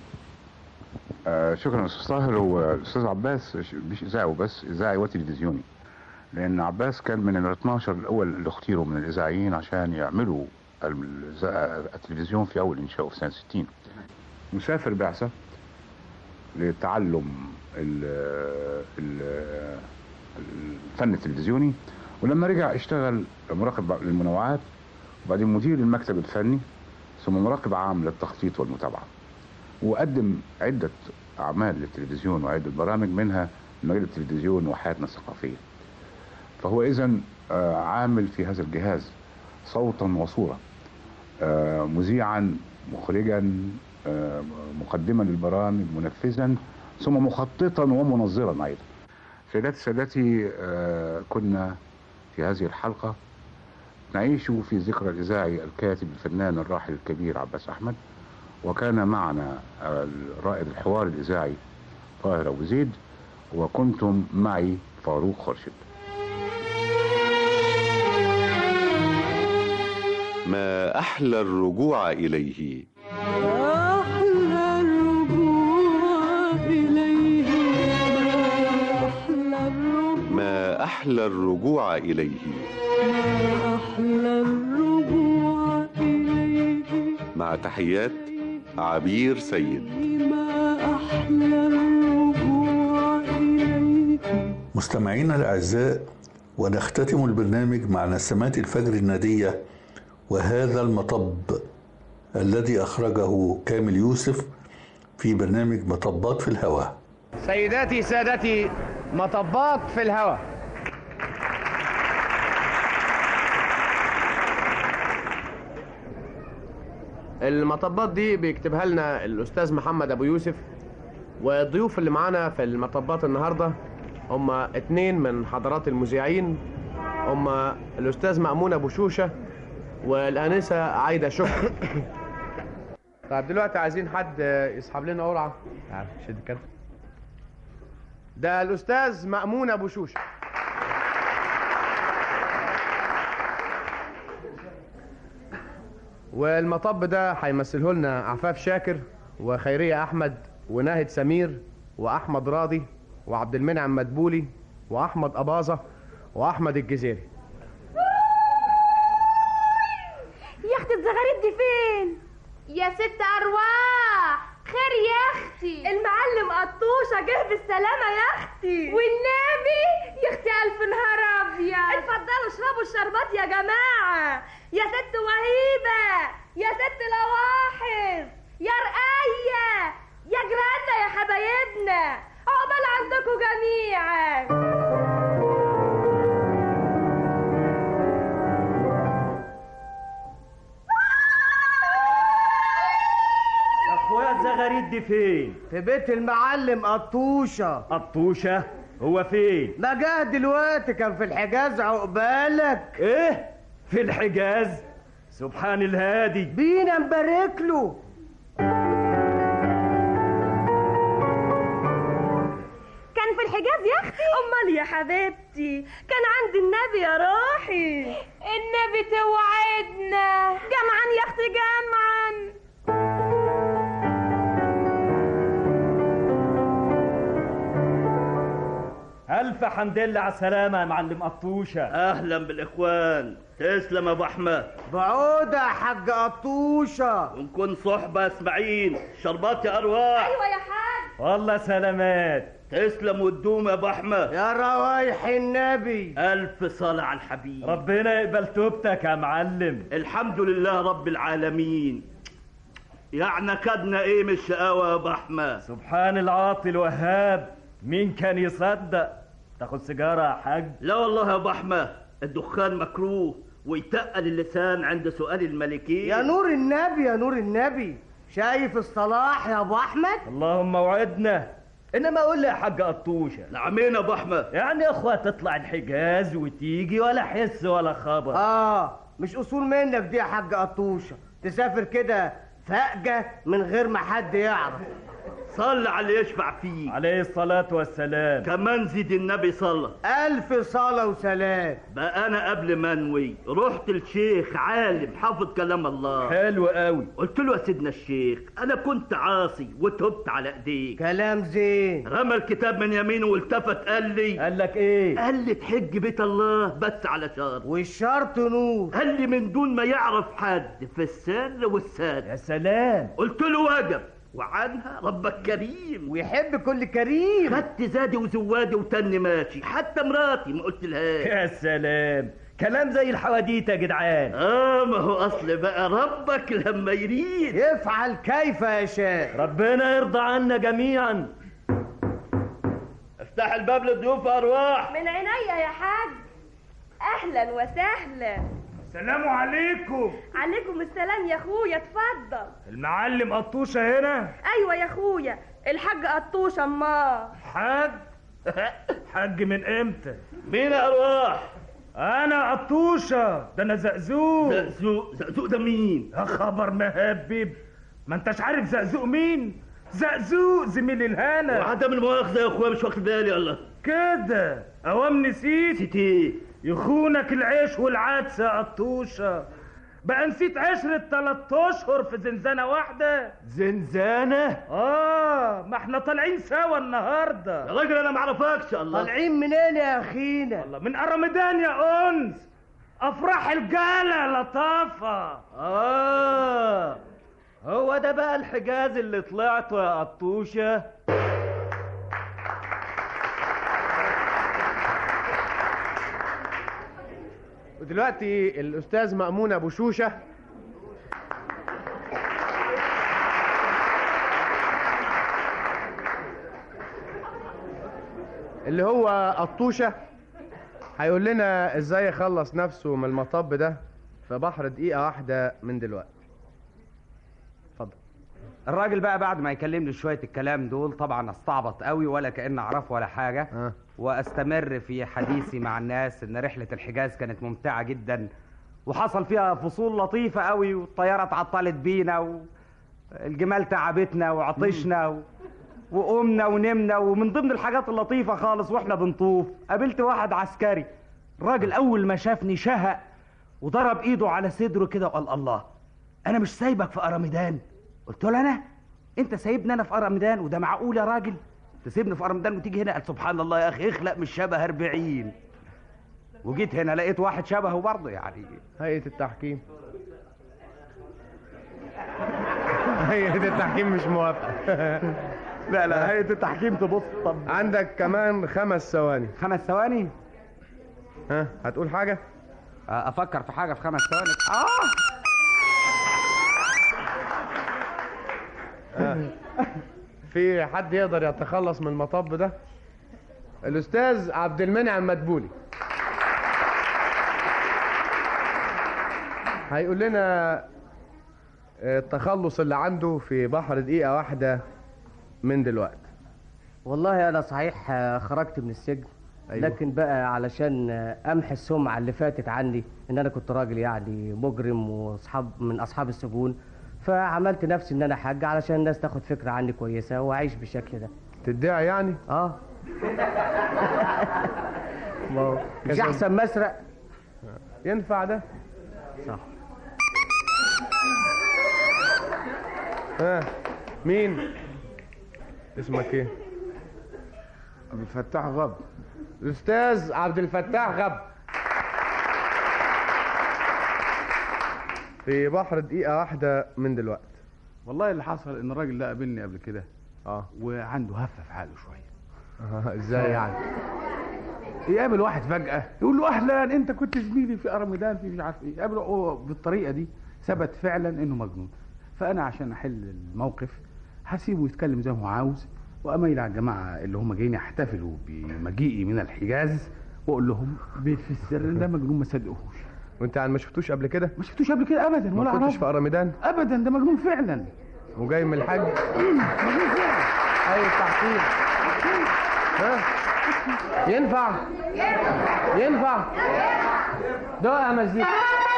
آه شكرا استاذ طاهر هو الاستاذ عباس مش اذاعي وبس اذاعي وتلفزيوني لان عباس كان من ال 12 الاول اللي اختيروا من الاذاعيين عشان يعملوا التلفزيون في اول انشائه في سنه 60 مسافر بعثه لتعلم الفن التلفزيوني ولما رجع اشتغل مراقب للمنوعات وبعدين مدير المكتب الفني ثم مراقب عام للتخطيط والمتابعه وقدم عدة أعمال للتلفزيون وعدة برامج منها مجال التلفزيون وحياتنا الثقافية فهو إذا عامل في هذا الجهاز صوتا وصورة مذيعا مخرجا مقدما للبرامج منفذا ثم مخططا ومنظرا أيضا سيداتي سادتي كنا في هذه الحلقة نعيش في ذكرى الإذاعي الكاتب الفنان الراحل الكبير عباس أحمد وكان معنا رائد الحوار الإذاعي طاهر أبو زيد وكنتم معي فاروق خرشد ما أحلى الرجوع إليه أحلى الرجوع إليه أحلى الرجوع ما أحلى الرجوع إليه أحلى الرجوع إليه مع تحيات عبير سيد ما أحلى الرجوع إليك مستمعينا الأعزاء ونختتم البرنامج مع نسمات الفجر النادية وهذا المطب الذي أخرجه كامل يوسف في برنامج مطبات في الهواء سيداتي سادتي مطبات في الهواء المطبات دي بيكتبها لنا الاستاذ محمد ابو يوسف والضيوف اللي معانا في المطبات النهارده هم اتنين من حضرات المذيعين هم الاستاذ مأمون ابو شوشه والانسه عايده شكر طيب دلوقتي عايزين حد يسحب لنا قرعه تعال شد كده ده الاستاذ مأمون ابو شوشه والمطب ده هيمثله لنا عفاف شاكر وخيريه احمد وناهد سمير واحمد راضي وعبد المنعم مدبولي واحمد اباظه واحمد الجزيري يا اختي الزغاريد دي فين يا ست ارواح خير يا اختي المعلم قطوشه جه بالسلامه يا اختي والنبي يا اختي الف نهار ابيض اتفضلوا اشربوا الشربات يا جماعه يا ست وهيبه يا ست لواحظ يا رقيه يا جيراننا يا حبايبنا عقبال عندكم جميعا يا اخويا الزغاريد دي فين؟ في بيت المعلم قطوشة قطوشة هو فين؟ ما جه دلوقتي كان في الحجاز عقبالك ايه؟ في الحجاز؟ سبحان الهادي بينا نبارك له كان في الحجاز يا اختي امال يا حبيبتي كان عند النبي يا روحي النبي توعدنا جمعا يا اختي جمعا ألف حمد لله على السلامة يا معلم قطوشة اهلا بالاخوان تسلم يا ابو احمد بعودة يا حاج قطوشة ونكون صحبة اسماعيل شربات يا ارواح ايوه يا حاج والله سلامات تسلم وتدوم يا ابو احمد يا روايح النبي الف صلاة على الحبيب ربنا يقبل توبتك يا معلم الحمد لله رب العالمين يعني كدنا ايه من الشقاوة يا ابو احمد سبحان العاطي الوهاب مين كان يصدق تاخد سيجارة يا حاج لا والله يا ابو احمد الدخان مكروه ويتقل اللسان عند سؤال الملكين يا نور النبي يا نور النبي شايف الصلاح يا ابو احمد اللهم وعدنا انما قول لي يا حاج قطوشه نعمين يا ابو احمد يعني يا اخوة تطلع الحجاز وتيجي ولا حس ولا خبر اه مش اصول منك دي يا حاج قطوشه تسافر كده فجأة من غير ما حد يعرف صل على اللي يشفع فيه عليه الصلاة والسلام كمان زيد النبي صلى ألف صلاة وسلام بقى أنا قبل ما أنوي رحت الشيخ عالم حافظ كلام الله حلو قوي قلت له يا سيدنا الشيخ أنا كنت عاصي وتبت على إيديك كلام زين رمى الكتاب من يمينه والتفت قال لي قال لك إيه؟ قال لي تحج بيت الله بس على شرط والشرط نور قال لي من دون ما يعرف حد في السر والساد يا سلام قلت له وجب وعنها ربك كريم ويحب كل كريم خدت زادي وزوادي وتني ماشي حتى مراتي ما قلت لهاش يا سلام كلام زي الحواديت يا جدعان اه ما هو اصل بقى ربك لما يريد يفعل كيف يشاء ربنا يرضى عنا جميعا افتح الباب للضيوف يا ارواح من عينيا يا حاج اهلا وسهلا السلام عليكم عليكم السلام يا اخويا اتفضل المعلم قطوشة هنا ايوه يا اخويا الحاج قطوشه امال حاج حج من امتى مين يا ارواح انا قطوشة ده انا زقزوق زقزوق زقزوق ده مين يا خبر مهبب ما انتش عارف زقزوق مين زقزوق زميل الهنا وعدم المؤاخذه يا اخويا مش واخد بالي الله كده اوام نسيت نسيت ايه يخونك العيش والعدس يا قطوشة بقى نسيت عشرة تلات اشهر في زنزانة واحدة زنزانة اه ما احنا طالعين سوا النهاردة يا راجل انا معرفكش الله طالعين منين يا اخينا والله من ارمدان يا انس افراح الجالة لطافة اه هو ده بقى الحجاز اللي طلعته يا قطوشة ودلوقتي الاستاذ مأمون ابو شوشه اللي هو قطوشه هيقول لنا ازاي يخلص نفسه من المطب ده في بحر دقيقه واحده من دلوقتي الراجل بقى بعد ما يكلمني شويه الكلام دول طبعا استعبط قوي ولا كان اعرفه ولا حاجه أه. واستمر في حديثي مع الناس ان رحله الحجاز كانت ممتعه جدا وحصل فيها فصول لطيفه قوي والطياره اتعطلت بينا والجمال تعبتنا وعطشنا و... وقمنا ونمنا ومن ضمن الحاجات اللطيفه خالص واحنا بنطوف قابلت واحد عسكري الراجل اول ما شافني شهق وضرب ايده على صدره كده وقال الله انا مش سايبك في ارميدان قلت له انا انت سايبني انا في ارميدان وده معقول يا راجل تسيبني في ارميدان وتيجي هنا قال سبحان الله يا اخي اخلق مش شبه 40 وجيت هنا لقيت واحد شبهه برضه يعني هيئه التحكيم هيئه التحكيم مش موافقه لا لا هيئه التحكيم تبص طب عندك كمان خمس ثواني خمس ثواني ها هتقول حاجه افكر في حاجه في خمس ثواني اه آه. في حد يقدر يتخلص من المطب ده الاستاذ عبد المنعم مدبولي هيقول لنا التخلص اللي عنده في بحر دقيقة واحدة من دلوقتي والله انا صحيح آه، خرجت من السجن أيوة. لكن بقى علشان آه، امحي السمعه اللي فاتت عني ان انا كنت راجل يعني مجرم واصحاب من اصحاب السجون فعملت نفسي ان انا حاج علشان الناس تاخد فكره عني كويسه واعيش بالشكل ده تدعي يعني اه ما هو مش كسب. احسن مسرق ينفع ده صح ها مين اسمك ايه عبد الفتاح غب الاستاذ عبد الفتاح غب في بحر دقيقة واحدة من دلوقتي والله اللي حصل ان الراجل ده قابلني قبل كده اه وعنده هفه في حاله شويه آه، ازاي يعني يقابل واحد فجاه يقول له اهلا انت كنت زميلي في ارميدان في مش عارف ايه يقابله هو بالطريقه دي ثبت فعلا انه مجنون فانا عشان احل الموقف هسيبه يتكلم زي ما هو عاوز واميل على الجماعه اللي هم جايين يحتفلوا بمجيئي من الحجاز واقول لهم في السر ان ده مجنون ما صدقوهوش وانت يعني ما شفتوش قبل كده ما شفتوش قبل كده ابدا ما ولا كنتش اعرفه في ارميدان ابدا ده مجنون فعلا وجاي من الحج مجنون فعلا اي التحقيق ها ينفع ينفع ده مزيكا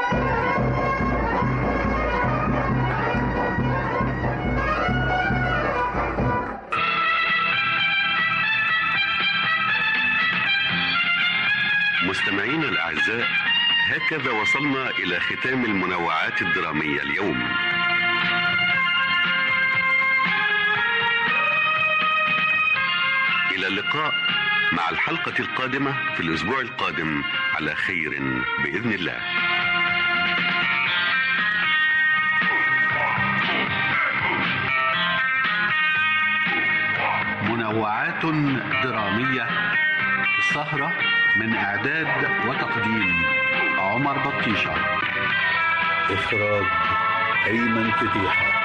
مستمعينا الأعزاء هكذا وصلنا إلى ختام المنوعات الدرامية اليوم إلى اللقاء مع الحلقة القادمة في الأسبوع القادم على خير بإذن الله منوعات درامية السهرة من إعداد وتقديم عمر بطيشة إخراج أيمن فتيحة